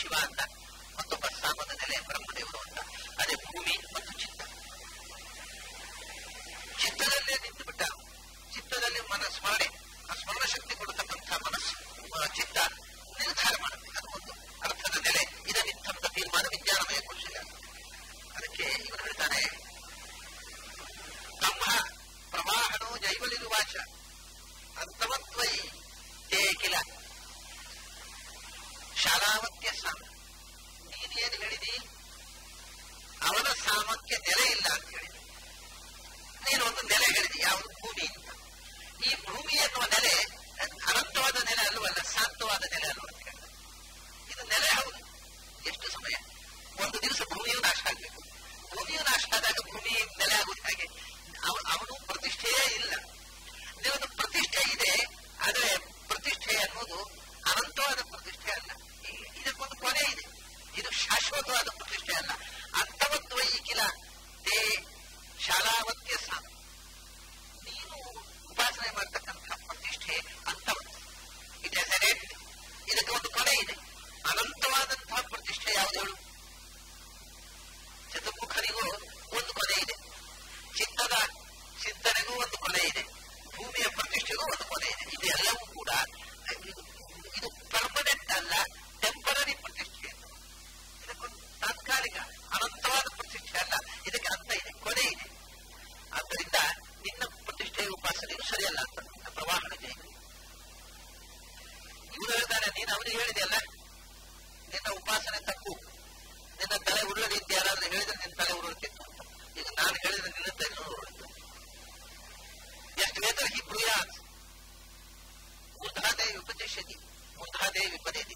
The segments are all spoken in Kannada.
ಶಿವ ಅಂತ ಮತ್ತೊಬ್ಬ ಸಾಮದ ನೆಲೆ ಬ್ರಹ್ಮದೇವರು ಅಂತ ಅದೇ ಭೂಮಿ ಮತ್ತು ಚಿತ್ತ ಚಿತ್ತದಲ್ಲೇ ನಿಂತು ಬಿಟ್ಟ ಚಿತ್ತದಲ್ಲಿ ಮನ ಸ್ಮರಣೆ ಆ ಸ್ಮರಣ ಶಕ್ತಿ ಕೊಡತಕ್ಕಂಥ ಮನಸ್ಸು ಆ ಚಿತ್ತ ನಿರ್ಧಾರ ಮಾಡುತ್ತೆ ಅದು ಒಂದು ಅರ್ಥದ ನೆಲೆ ಇದನ್ನಿತ್ತಂತ ತೀರ್ಮಾನ ವಿಜ್ಞಾನಮಯ ಕೌಶಲ್ಯ ಅದಕ್ಕೆ ಇವನು ಹೇಳ್ತಾನೆ ಬ್ರಹ್ಮ ಪ್ರವಾಹಣೋ ಜೈವಲಿರುವಾಚ ಅಂತವತ್ವೈ ತೇ ಕಿಲ ಶಾಲಾವತ್ಯ ಸಾಮ ನೀನೇನು ಹೇಳಿದಿ ಅವನ ಸಾಮಕ್ಕೆ ನೆಲೆ ಇಲ್ಲ ಅಂತ ಹೇಳಿದೆ ನೀನು ಒಂದು ನೆಲೆ ಹೇಳಿದಿ ಯಾವುದು ಭೂಮಿ ಅಂತ ಈ ಭೂಮಿ ಎನ್ನುವ ನೆಲೆ ಅನಂತವಾದ ನೆಲೆ ಅಲ್ಲವಲ್ಲ ಶಾಂತವಾದ ನೆಲೆ ಅಲ್ವ ಅಂತ ಹೇಳಿದ ಇದು ನೆಲೆ ಹೌದು ಎಷ್ಟು ಸಮಯ ಒಂದು ದಿವಸ ಭೂಮಿಯು ನಾಶ ಆಗಬೇಕು ಭೂಮಿಯು ನಾಶ ಆದಾಗ ಭೂಮಿ ನೆಲೆ ಆಗುವುದು ಹಾಗೆ ಅವ- ಅವನು ಪ್ರತಿಷ್ಠೆಯೇ ಇಲ್ಲ ದೇವರ ಪ್ರತಿಷ್ಠೆ ಇದೆ ಆದರೆ ಪ್ರತಿಷ್ಠೆ ಅನ್ನೋದು ಅನಂತವಾದ ಪ್ರತಿಷ್ಠೆ ಅಲ್ಲ ಈ- ಇದಕ್ಕೊಂದು ಕೊನೆ ಇದೆ ಇದು ಶಾಶ್ವತವಾದ ಪ್ರತಿಷ್ಠೆ ಅಲ್ಲ ಅಂತವತ್ವ ಈಗಿಲ ತೇ ಶಾಲಾವತ್ಯ ಸಾಮ ನೀನು ಉಪಾಸನೆ ಮಾಡ್ತಕ್ಕಂಥ ಪ್ರತಿಷ್ಠೆ ಅಂತವತ್ತು ಇಟ್ ಎಸ್ ಎನ್ ಇದಕ್ಕೆ ಒಂದು ಕೊನೆ ಇದೆ ಅನಂತವಾದಂತಹ ಪ್ರತಿಷ್ಠೆ ಯಾವುದು ಹೇಳು ಚತುರ್ಮುಖನಿಗೂ ಒಂದು ಕೊನೆ ಇದೆ ಚಿತ್ತದ ಚಿಂತನೆಗೂ ಒಂದು ಕೊನೆ ಇದೆ ಭೂಮಿಯ ಪ್ರತಿಷ್ಠೆಗೂ ಒಂದು ಕೊನೆ ಇದೆ ಇದೆಲ್ಲವೂ ಕೂಡ ಇದು ಇದು ಪರ್ಮನೆಂಟ್ ಅಲ್ಲ ಟೆಂಪರರಿ ಪ್ರತಿಷ್ಠೆ ಅಂತ ಇದಕ್ಕೊಂದು ತಾತ್ಕಾಲಿಕ ಅನಂತವಾದ ಪ್ರತಿಷ್ಠೆ ಅಲ್ಲ ಇದಕ್ಕೆ ಅಂತ ಇದೆ ಕೊನೆ ಇದೆ ಆದ್ದರಿಂದ ನಿನ್ನ ಪ್ರತಿಷ್ಠೆಯ ಉಪಾಸನೆಯು ಸರಿಯಲ್ಲ ಅಂತ ನಿನ್ನ ಪ್ರವಾಹನ ಜಯ ಇವರು ಹೇಳ್ತಾರೆ ನೀನು ಅವನಿಗೆ ಹೇಳಿದೆಯಲ್ಲ ನಿನ್ನ ಉಪಾಸನೆ ತಪ್ಪು ನಿನ್ನ ತಲೆ ಉರುಳಲಿ ಅಂತ ಯಾರಾದ್ರೂ ಹೇಳಿದ್ರೆ ನಿನ್ನ ತಲೆ ಉರುಳುತ್ತಿತ್ತು ಅಂತ ಈಗ ನಾನು ಹೇಳಿದ್ರೆ ನಿನ್ನ ತಲೆ ಉರುಳಿತು ಎಷ್ಟು ವೇತರ ಹಿ ಬ್ರೂಯಾತ್ ಮೂರ್ಧಾದೇ ವಿಪತಿಷ್ಯತಿ ಮೂರ್ಧಾದೇ ವಿಪದೇತಿ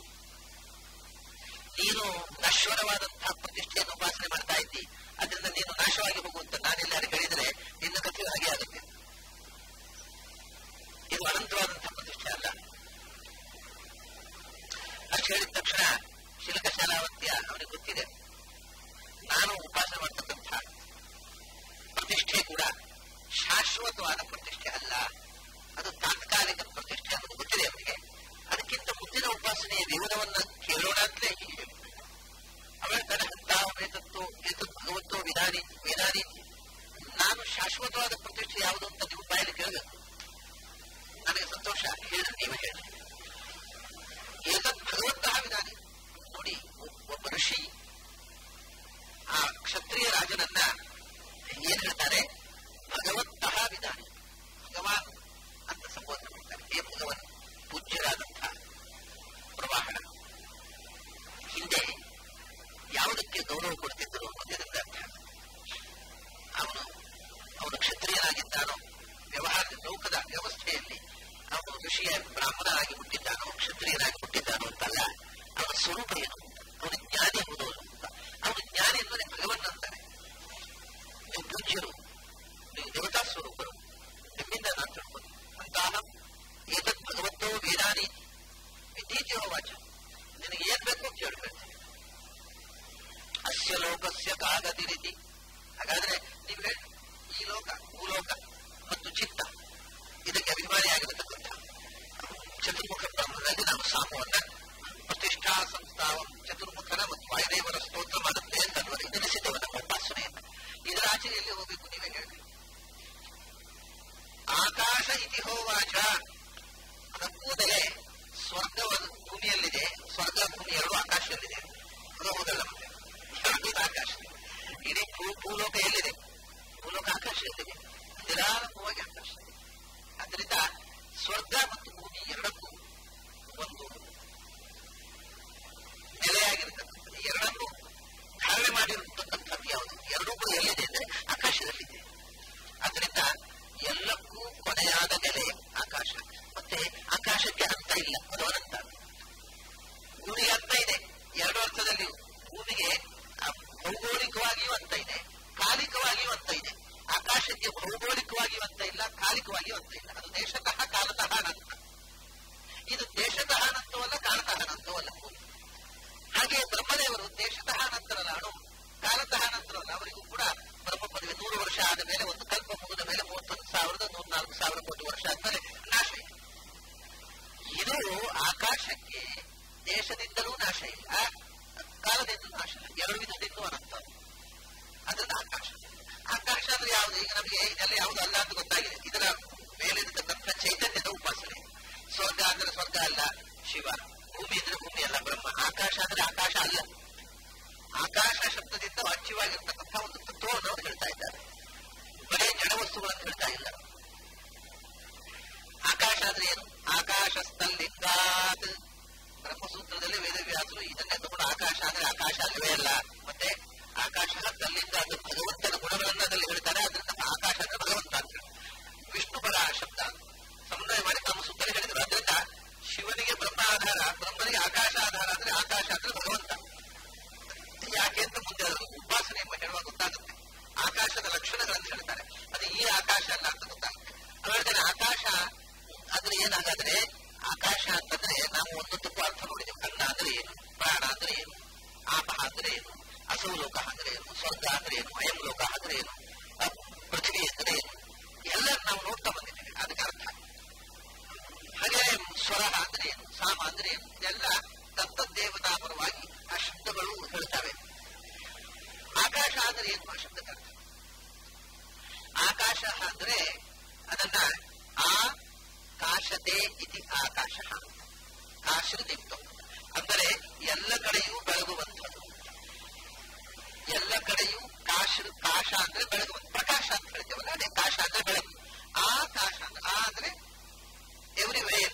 ನೀನು ನಶ್ವರವಾದಂತಹ ಪ್ರತಿಷ್ಠೆಯನ್ನು ಉಪಾಸನೆ ಮಾಡ್ತಾ ಇದ್ದಿ ಅದರಿಂದ ನೀನು ನಾಶವಾಗಿ ಹೋಗುವಂತ ನಾನೆಲ್ಲಾರು ಹೇಳಿದ್ರೆ ನಿನ್ನ ಕಥೆಯು ಹಾಗೆ ಆಗುತ್ತೆ ಇದು ಅನಂತವಾದಂತಹ ಪ್ರತಿಷ್ಠೆ ಅಲ್ಲ ಅಷ್ಟು ಹೇಳಿದ ತಕ್ಷಣ ಶಿಲ್ಕ ಶಾಲಾವತ್ಯ ಅವನಿಗೆ ಗೊತ್ತಿದೆ ನಾನು ಉಪಾಸನೆ ಮಾಡ್ತಕ್ಕಂಥ ಪ್ರತಿಷ್ಠೆ ಕೂಡ ಶಾಶ್ವತವಾದ ಪ್ರತಿಷ್ಠೆ ಅಲ್ಲ ಅದು ತಾತ್ಕಾಲಿಕ ಪ್ರತಿಷ್ಠೆ ಅನ್ನೋದು ಗೊತ್ತಿದೆ ಅವನಿಗೆ ಅದಕ್ಕಿಂತ ಮುಂದಿನ ಉಪಾಸನೆಯ ವಿವರವನ್ನ ಕೇಳೋಣ ಅಂತಲೇ ಹೀಗೆ ಹೇಳ್ತಾನೆ. ಅವ ಹೇಳ್ತಾನೆ ಅಂತಹ ವೇದತ್ತು ಏತತ್ ಭಗವತ್ತೋ ವಿಧಾನಿ ವೇದಾನಿ ನಾನು ಶಾಶ್ವತವಾದ ಪ್ರತಿಷ್ಠೆ ಯಾವುದು ಅಂತ ನೀವು ಬಾಯಲ್ಲಿ ಕೇಳಬೇಕು ನನಗೆ ಸಂತೋಷ ಹೇಳಿ ನೀವೇ ಹೇಳಿ ಏತತ್ ಭಗವಂತಹ ವಿಧಾನಿ ನೋಡಿ ಒಬ್ಬ ಋಷಿ ಆ ಕ್ಷತ್ರಿಯ ರಾಜನನ್ನ ಏನ್ ಹೇಳ್ತಾರೆ ಭಗವಂತಹ ವಿಧಾನಿ ಭಗವಾನ್ ಅಂತ ಸಂಬೋಧನೆ ಮಾಡ್ತಾರೆ ಹೇ ಭಗವನ್ ಪೂಜ್ಯರಾದಂತಹ ಪ್ರವಾಹನ ಹಿಂದೆ ಯಾವುದಕ್ಕೆ ಗೌರವ ಕೊಡ್ತಿದ್ದರು ಅನ್ನೋದರಿಂದ ಅರ್ಥ ಅವನು ಅವನು ಕ್ಷತ್ರಿಯನಾಗಿದ್ದಾನೋ ವ್ಯವಹಾರ ಲೋಕದ ವ್ಯವಸ್ಥೆಯಲ್ಲಿ ಅವನು ಋಷಿಯ ಬ್ರಾಹ್ಮಣನಾಗಿ ಹುಟ್ಟಿದ್ದಾನೋ ಕ್ಷತ್ರಿಯನಾಗಿ ಹುಟ್ಟಿದ್ದಾನೋ ಅಂತಲ್ಲ ಅವನ ಸ್ವರೂಪ ಏನು ಅವನ ಜ್ಞಾನಿ ಎಂಬುದು ಅಂತ ಅವನ ಜ್ಞಾನಿ ಎಂದರೆ ಭಗವನ್ ಅಂತಾನೆ ನೀವು ಪೂಜ್ಯರು ನೀವು ದೇವತಾ ಸ್ವರೂಪರು ನಿಮ್ಮಿಂದ ನಾನು ತಿಳ್ಕೊಂಡು ಅಂತಹ ಏತದ್ ಭಗವಂತೋ ವೇದಾನಿ ವಿಧೀತ್ಯೋ ವಾಚ ನಿನಗೆ ಏನ್ ಬೇಕು ಕೇಳ್ಕೊಳ್ತೀನಿ ಅಸ್ಯ ಲೋಕಸ್ಯ ಕಾಗದಿ ರೀತಿ ಹಾಗಾದ್ರೆ ನೀವು ಹೇಳಿ ಈ ಲೋಕ ಭೂಲೋಕ ಮತ್ತು ಚಿತ್ತ ಇದಕ್ಕೆ ಅಭಿಮಾನಿಯಾಗಿರತಕ್ಕಂಥ ಚತುರ್ಮುಖ ಬ್ರಹ್ಮದಲ್ಲಿ ನಾವು ಸಾಮವನ್ನ ಪ್ರತಿಷ್ಠಾ ಸಂಸ್ಥಾವಂ ಚತುರ್ಮುಖನ ಮತ್ತು ವಾಯುದೇವರ ಸ್ತೋತ್ರ ಮಾಡುತ್ತೆ ಅಂತ ಅನ್ವರು ಇದನ್ನಿಸಿದ್ದೇವೆ ನಮ್ಮ ಉಪಾಸನೆಯನ್ನ ಇದರ ಆಚೆ ಎಲ್ಲಿ ಹೋಗಬೇಕು ನೀವೇ ಹೇಳಿ ಆಕಾಶ ಇತಿ ಹೋವಾಚ ಅದಕ್ಕೂ ಮೊದಲೇ ಸ್ವರ್ಗವನ್ನು ಭೂಮಿಯಲ್ಲಿದೆ ಸ್ವರ್ಗ ಭೂಮಿ ಎರಡು ಆಕಾಶದಲ್ಲಿದೆ ಅದು ಹೌದಲ್ಲ ಮತ್ತೆ ಎರಡು ಆಕಾಶ ಇಡೀ ಭೂ ಭೂಲೋಕ ಎಲ್ಲಿದೆ ಭೂಲೋಕ ಆಕಾಶದಲ್ಲಿದೆ ನಿರಾರಂಭವಾಗಿ ಆಕಾಶ ಅದರಿಂದ ಸ್ವರ್ಗ ಮತ್ತು ಭೂಮಿ ಎರಡಕ್ಕೂ ಒಂದು ನೆಲೆಯಾಗಿರ್ತಕ್ಕಂಥದ್ದು ಎರಡನ್ನು ಧಾರಣೆ ಮಾಡಿರತಕ್ಕಂಥದ್ದು ಯಾವುದು ಎರಡೂ ಕೂಡ ಎಲ್ಲಿದೆ ಅಂದ್ರೆ ಆಕಾಶದಲ್ಲಿದೆ ಅದರಿಂದ ಎಲ್ಲಕ್ಕೂ ಕೊನೆಯಾದ ನೆಲೆ ಆಕಾಶ ಮತ್ತೆ ಆಕಾಶಕ್ಕೆ ಅಂತ ಇಲ್ಲ ಅದು ಅನಂತ ಭೂಮಿಗೆ ಅಂತ ಇದೆ ಎರಡು ಅರ್ಥದಲ್ಲಿ ಭೂಮಿಗೆ ಆ, ಭೌಗೋಳಿಕವಾಗಿಯೂ ಅಂತ ಇದೆ ಕಾಲಿಕವಾಗಿಯೂ ಅಂತ ಇದೆ ಆಕಾಶಕ್ಕೆ ಭೌಗೋಳಿಕವಾಗಿಯೂ ಅಂತ ಇಲ್ಲ ಕಾಲಿಕವಾಗಿಯೂ ಅಂತ ಇಲ್ಲ ಅದು ದೇಶತಃ ಕಾಲತಃ ಅನಂತ ಇದು ದೇಶತಃ ಅನಂತವಲ್ಲ ಕಾಲತಃ ಅನಂತವಲ್ಲ ಭೂಮಿ ಹಾಗೆ ಬ್ರಹ್ಮದೇವರು ದೇಶತಃ ನಂತರಲ್ಲ ಅಣು ಕಾಲತಃ ನಂತರಲ್ಲ ಅವರಿಗೂ ಕೂಡ ಬ್ರಹ್ಮ ಪದವಿ ನೂರು ವರ್ಷ ಆದ ಮೇಲೆ ಒಂದು ಕಲ್ಪ ಮುಗಿದ ಮೇಲೆ ಮೂವತ್ತೊಂದು ಸಾವಿರದ ನೂರ ನಾಲ್ಕು ಸಾವಿರ ಕೋಟಿ ವರ್ಷ ಆದ್ಮೇಲೆ ನಾಶ ಇದೆ ಇದು ಆಕಾಶಕ್ಕೆ ದೇಶದಿಂದಲೂ ನಾಶ ಇಲ್ಲ ಕಾಲದಿಂದಲೂ ನಾಶ ಇಲ್ಲ ಎರಡು ವಿಧದಿಂದಲೂ ಅನಂತ ಅದರಿಂದ ಆಕಾಶ ಆಕಾಶ ಅಂದ್ರೆ ಯಾವುದು ಈಗ ನಮಗೆ ಇದೆಲ್ಲ ಯಾವುದು ಅಲ್ಲ ಅಂತ ಗೊತ್ತಾಗಿದೆ ಇದರ ಮೇಲೆ ಇರತಕ್ಕಂಥ ಚೈತನ್ಯದ ಉಪಾಸನೆ ಸ್ವರ್ಗ ಅಂದ್ರೆ ಸ್ವರ್ಗ ಅಲ್ಲ ಶಿವ ಭೂಮಿ ಇದ್ರೆ ಭೂಮಿ ಅಲ್ಲ ಬ್ರಹ್ಮ ಆಕಾಶ ಅಂದ್ರೆ ಆಕಾಶ ಅಲ್ಲ ಆಕಾಶ ಶಬ್ದದಿಂದ ವಾಚ್ಯವಾಗಿರ್ತಕ್ಕಂಥ ಒಂದು ತತ್ವವನ್ನು ಅವರು ಹೇಳ್ತಾ ಇದ್ದಾರೆ ಬರೇ ಜಡ ವಸ್ತುಗಳನ್ನು ಹೇಳ್ತಾ ಇಲ್ಲ ಆಕಾಶ ಅಂದ್ರೆ ಏನು ಆಕಾಶಸ್ಥಲಿಂಗಾತ್ ಬ್ರಹ್ಮಸೂತ್ರದಲ್ಲಿ ವೇದವ್ಯಾಸರು ಇದನ್ನೇ ತಗೊಂಡು ಆಕಾಶ ಅಂದ್ರೆ ಆಕಾಶ ಅಲ್ಲವೇ ಅಲ್ಲ ಮತ್ತೆ ಆಕಾಶ ತಲ್ಲಿಂದ ಅದು ಭಗವಂತನ ಗುಣಗಳನ್ನ ಅದರಲ್ಲಿ ಹೇಳ್ತಾರೆ ಅದರಿಂದ ಆಕಾಶ ಅಂದ್ರೆ ಭಗವಂತ ಅಂತ ಹೇಳಿ. ವಿಷ್ಣು ಪರ ಶಬ್ದ ಸಮನ್ವಯ ಮಾಡಿ ತಮ್ಮ ಸುತ್ತಲೇ ಹೇಳಿದ್ರು ಅದರಿಂದ ಶಿವನಿಗೆ ಬ್ರಹ್ಮ ಆಧಾರ ಬ್ರಹ್ಮನಿಗೆ ಆಕಾಶ ಆಧಾರ ಅಂದ್ರೆ ಆಕಾಶ ಅಂದ್ರೆ ಭಗವಂತ ಯಾಕೆ ಅಂತ ಮುಂದೆ ಅದರ ಉಪಾಸನೆ ಎಂಬ ಹೇಳುವಾಗ ಗೊತ್ತಾಗುತ್ತೆ ಆಕಾಶದ ಲಕ್ಷಣಗಳನ್ನು ಹೇಳ್ತಾರೆ ಅದು ಈ ಆಕಾಶ ಅಲ್ಲ ಅಂತ ಗೊತ್ತಾಗುತ್ತೆ ಆಮೇಲೆ ಆಕಾಶ ಅಂದ್ರೆ ಏನಾಗಾದ್ರೆ ಆಕಾಶ ಅಂತಂದ್ರೆ ನಾವು ಒಂದೊಂದಕ್ಕೂ ಅರ್ಥ ನೋಡಿದ್ದೇವೆ ಅನ್ನ ಅಂದ್ರೆ ಏನು ಪ್ರಾಣ ಅಂದ್ರೆ ಏನು ಆಪಹ ಅಂದ್ರೆ ಏನು ಅಸೌಲೋಕ ಅಂದ್ರೆ ಏನು ಸ್ವರ್ಗ ಅಂದ್ರೆ ಏನು ಅಯಂ ಲೋಕ ಅಂದ್ರೆ ಏನು ಅಪ್- ಪೃಥ್ವಿ ಅಂದ್ರೆ ಏನು ಎಲ್ಲ ನಾವು ನೋಡ್ತಾ ಬಂದಿದ್ದೇವೆ ಅದಕ್ಕೆ ಅರ್ಥ ಹಾಗೆ ಸ್ವರ ಅಂದ್ರೆ ಏನು ಸಾಮ ಅಂದ್ರೆ ಏನು ಇದೆಲ್ಲ ದತ್ತದೇವತಾ ಪರವಾಗಿ ಆ ಶಬ್ದಗಳು ಹೇಳ್ತವೆ ಆಕಾಶ ಅಂದ್ರೆ ಏನು ಆ ಶಬ್ದಕ್ಕೆ ಅರ್ಥ ಆಕಾಶ ಅಂದ್ರೆ ಅದನ್ನ ಆ ಕಾಶತೆ ಇತಿ ಆಕಾಶ ಕಾಶದೀಪ್ತ ಅಂದರೆ ಎಲ್ಲ ಕಡೆಯೂ ಬೆಳಗುವಂಥದ್ದು ಎಲ್ಲ ಕಡೆಯೂ ಕಾಶ ಕಾಶ ಅಂದ್ರೆ ಬೆಳಗುವಂತ ಪ್ರಕಾಶ ಅಂತ ಹೇಳ್ತೇವಲ್ಲ ಅದೇ ಕಾಶ ಅಂದ್ರೆ ಬೆಳಕು ಆ ಕಾಶ ಅಂದ್ರೆ ಆ ಅಂದ್ರೆ ಎವ್ರಿವೇರ್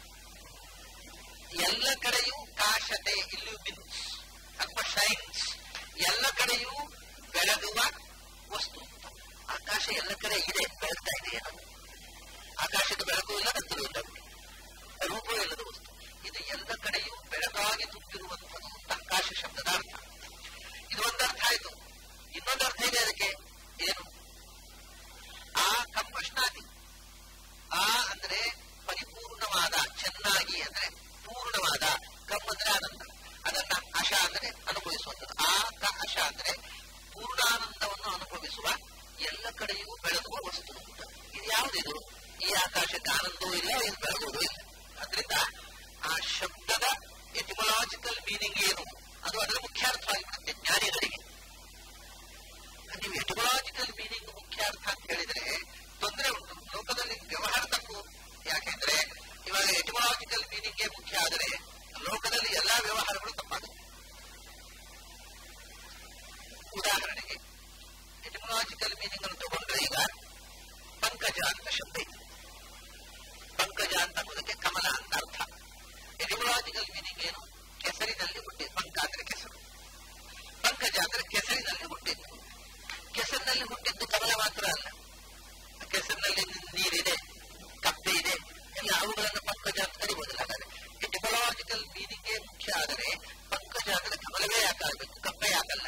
ಎಲ್ಲ ಕಡೆಯೂ ಕಾಶತೆ ಇಲ್ಯೂಮಿನ್ಸ್ ಅಥವಾ ಶೈನ್ಸ್ ಎಲ್ಲ ಕಡೆಯೂ ಬೆಳಗುವ ವಸ್ತು ಅಂತ ಆಕಾಶ ಎಲ್ಲ ಕಡೆ ಇದೆ ಬೆಳಗ್ತಾ ಇದೆ ಏನೋ ಆಕಾಶದ ಬೆಳಕು ಇಲ್ಲ ಕತ್ತಲು ಇಲ್ಲ ರೂಪ ಇಲ್ಲದ ವಸ್ತು ಇದು ಎಲ್ಲ ಕಡೆಯೂ ಬೆಳಕಾಗಿ ತುಂಬಿರುವಂಥದ್ದು ಅಂತ ಆಕಾಶ ಶಬ್ದದ ಅರ್ಥ ಇದು ಒಂದು ಅರ್ಥ ಆಯ್ತು ಇನ್ನೊಂದು ಅರ್ಥ ಇದೆ ಅದಕ್ಕೆ ಏನು ಆ ಕಂಪಷ್ಣಾದಿ ಆ ಅಂದ್ರೆ ಪರಿಪೂರ್ಣವಾದ ಚೆನ್ನಾಗಿ ಅಂದ್ರೆ ಪೂರ್ಣವಾದ ಕಮ್ ಅಂದ್ರೆ ಆನಂದ ಅದನ್ನ ಅಶ ಅಂದ್ರೆ ಅನುಭವಿಸುವಂಥದ್ದು ಆ ಕ ಅಶ ಅಂದ್ರೆ ಪೂರ್ಣಾನಂದವನ್ನು ಅನುಭವಿಸುವ ಎಲ್ಲ ಕಡೆಯೂ ಬೆಳಗುವ ವಸ್ತು ಅಂತ ಇದು ಯಾವುದಿದು ಈ ಆಕಾಶಕ್ಕೆ ಆನಂದವೂ ಇಲ್ಲ ಇದು ಬೆಳಗುವುದೂ ಇಲ್ಲ ಅದರಿಂದ ಆ ಶಬ್ದದ ಎಟಿಮಲಾಜಿಕಲ್ ಮೀನಿಂಗ್ ಏನು ಅದು ಅದರ ಮುಖ್ಯ ಅರ್ಥವಾಗಿಬಿಡುತ್ತೆ ಜ್ಞಾನಿಗಳಿಗೆ ನೀವು ಎಟಿಮಲಾಜಿಕಲ್ ಮೀನಿಂಗ್ ಮುಖ್ಯ ಅರ್ಥ ಅಂತ ಹೇಳಿದ್ರೆ ತೊಂದರೆ ಉಂಟು ಲೋಕದಲ್ಲಿ ವ್ಯವಹಾರ ತಪ್ಪು ಯಾಕೆಂದ್ರೆ ಇವಾಗ ಎಟಿಮಲಾಜಿಕಲ್ ಮೀನಿಂಗ್ ಮುಖ್ಯ ಆದರೆ ಲೋಕದಲ್ಲಿ ಎಲ್ಲಾ ವ್ಯವಹಾರಗಳು ತಪ್ಪಾಗುತ್ತೆ ಉದಾಹರಣೆಗೆ ಎಟಿಮಲಾಜಿಕಲ್ ಮೀನಿಂಗ್ ಅನ್ನು ತಗೊಂಡ್ರೆ ಈಗ ಪಂಕಜ ಅಂತ ಶಬ್ದ ಇದೆ ಪಂಕಜ ಅಂತ ಅನ್ನೋದಕ್ಕೆ ಕಮಲ ಅಂತ ಅರ್ಥ ಎಟಿಮಲಾಜಿಕಲ್ ಮೀನಿಂಗ್ ಏನು ಕೆಸರಿನಲ್ಲಿ ಹುಟ್ಟಿದ ಪಂಕ ಅಂದ್ರೆ ಕೆಸರು ಪಂಕಜ ಅಂದ್ರೆ ಕೆಸರಿನಲ್ಲಿ ಹುಟ್ಟಿದ್ದು ಕೆಸರಿನಲ್ಲಿ ಹುಟ್ಟಿದ್ದು ಕಮಲ ಮಾತ್ರ ಅಲ್ಲ ಕೆಸರಿನಲ್ಲಿ ನೀರಿದೆ ಕಪ್ಪೆ ಇದೆ ಎಲ್ಲ ಅವುಗಳನ್ನು ಪಂಕಜ ಅಂತ ಕರಿಬಹುದಿಲ್ಲ ಹಾಗಾದ್ರೆ ಎಟಿಮಲಾಜಿಕಲ್ ಮೀನಿಂಗೇ ಮುಖ್ಯ ಆದರೆ ಪಂಕಜ ಅಂದ್ರೆ ಕಮಲವೇ ಯಾಕಾಗಬೇಕು ಕಪ್ಪೆ ಯಾಕಲ್ಲ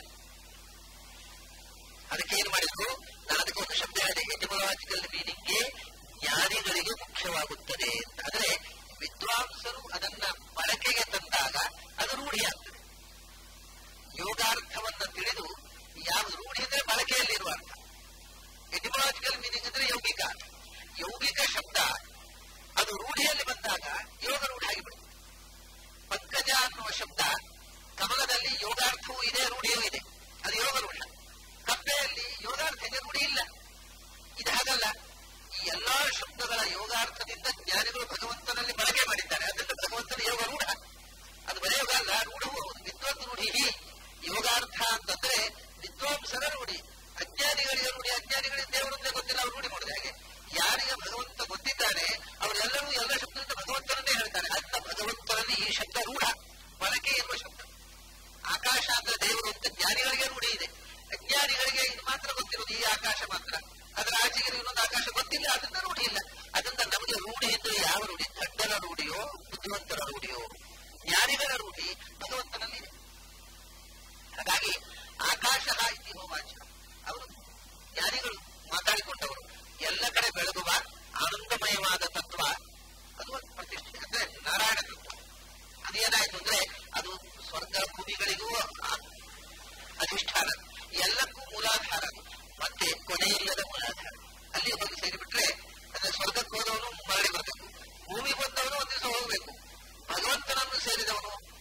ಅದಕ್ಕೆ ಏನ್ ಮಾಡಿದ್ರು ನಾನು ಅದಕ್ಕೆ ಒಂದು ಶಬ್ದ ಹೇಳಿದೆ ಎಟಿಮಲಾಜಿಕಲ್ ಮೀನಿಂಗ್ಗೆ ಜ್ಞಾನಿಗಳಿಗೆ ಮುಖ್ಯವಾಗುತ್ತದೆ ಅಂತ ಆದರೆ ವಿದ್ವಾಂಸರು ಅದನ್ನ ಬಳಕೆಗೆ ತಂದಾಗ ಅದು ರೂಢಿಯಾಗ್ತದೆ ಯೋಗಾರ್ಥವನ್ನ ತಿಳಿದು ಯಾವುದು ರೂಢಿ ಅಂದ್ರೆ ಬಳಕೆಯಲ್ಲಿರುವ ಅರ್ಥ ಎಟಿಮಲಾಜಿಕಲ್ ಮೀನಿಂಗ್ ಅಂದ್ರೆ ಯೌಗಿಕ ಯೌಗಿಕ ಶಬ್ದ ಅದು ರೂಢಿಯಲ್ಲಿ ಬಂದಾಗ ಯೋಗ ರೂಢಿ ಆಗಿಬಿಡುತ್ತೆ ಪಂಕಜ ಅನ್ನುವ ಶಬ್ದ ಕಮಲದಲ್ಲಿ ಯೋಗಾರ್ಥವೂ ಇದೆ ರೂಢಿಯೂ ಇದೆ ಅದು ಯೋಗ ರೂಢ ಕಪ್ಪೆಯಲ್ಲಿ ಯೋಗಾರ್ಥ ಇದೆ ರೂಢಿ ಇಲ್ಲ ಇದು ಹಾಗಲ್ಲ ಈ ಎಲ್ಲಾ ಶಬ್ದಗಳ ಯೋಗಾರ್ಥದಿಂದ ಜ್ಞಾನಿಗಳು ಭಗವಂತನಲ್ಲಿ ಬಳಕೆ ಮಾಡಿದ್ದಾರೆ ಅದರಿಂದ ಭಗವಂತನ ಯೋಗ ರೂಢ ಅದು ಬರೀ ಯೋಗ ಅಲ್ಲ ರೂಢವು ಹೌದು ವಿದ್ವತ್ ರೂಢಿ ಯೋಗಾರ್ಥ ಅಂತಂದ್ರೆ ವಿದ್ವಾಂಸರ ರೂಢಿ ಅಜ್ಞಾನಿಗಳಿಗೆ ರೂಢಿ ಅಜ್ಞಾನಿಗಳಿಗೆ ದೇವರನ್ನೇ ಗೊತ್ತಿಲ್ಲ ಅವ್ರು ರೂಢಿ ಮಾಡಿದೆ ಹಾಗೆ ಯಾರಿಗೆ ಭಗವಂತ ಗೊತ್ತಿದ್ದಾನೆ ಅವರೆಲ್ಲರೂ ಎಲ್ಲ ಶಬ್ದದಿಂದ ಭಗವಂತನನ್ನೇ ಹೇಳ್ತಾರೆ ಅಂತ ಭಗವಂತನಲ್ಲಿ ಈ ಶಬ್ದ ರೂಢ ಬಳಕೆ ಇರುವ ಶಬ್ದ ಆಕಾಶ ಅಂದ್ರೆ ದೇವರು ಅಂತ ಜ್ಞಾನಿಗಳಿಗೆ ರೂಢಿ ಇದೆ ಅಜ್ಞಾನಿಗಳಿಗೆ ಇದು ಮಾತ್ರ ಗೊತ್ತಿರೋದು ಈ ಆಕಾಶ ಮಾತ್ರ ಅದರ ಆಚೆಗೆ ಇನ್ನೊಂದು ಆಕಾಶ ಗೊತ್ತಿಲ್ಲ ಅದರಿಂದ ರೂಢಿ ಇಲ್ಲ ಅದರಿಂದ ನಮಗೆ ರೂಢಿ ಇದ್ರೆ ಯಾವ ರೂಢಿ ದಡ್ಡರ ರೂಢಿಯೋ ಬುದ್ಧಿವಂತರ ರೂಢಿಯೋ ಜ್ಞಾನಿಗಳ ರೂಢಿ ಭಗವಂತನಲ್ಲಿ ಇದೆ ಹಾಗಾಗಿ ಆಕಾಶ ಇತಿ ಹೋಮಾಚ ಅವರು ಜ್ಞಾನಿಗಳು ಮಾತಾಡಿಕೊಂಡವರು ಎಲ್ಲ ಕಡೆ ಬೆಳಗುವ ಆನಂದಮಯವಾದ ತತ್ವ ಅದು ಒಂದು ಪ್ರತಿಷ್ಠೆ ಅಂದ್ರೆ ನಾರಾಯಣ ತತ್ವ ಅದೇನಾಯ್ತು ಅಂದ್ರೆ ಅದು ಸ್ವರ್ಗ ಭೂಮಿಗಳಿಗೂ ಆ- ಅಧಿಷ್ಠಾನ ಎಲ್ಲಕ್ಕೂ ಮೂಲಾಧಾರ ಅದು ಮತ್ತೆ ಕೊನೆಯಿಲ್ಲದ ಮೂಲಾಧಾರ ಅಲ್ಲಿ ಹೋಗಿ ಸೇರಿಬಿಟ್ರೆ ಅಂದ್ರೆ ಸ್ವರ್ಗಕ್ಕೆ ಹೋದವನು ಮರಳಿ ಬರಬೇಕು ಭೂಮಿ ಬಂದವನು ಒಂದು ದಿವಸ ಹೋಗಬೇಕು ಭಗವಂತನನ್ನು ಸೇರಿದವನು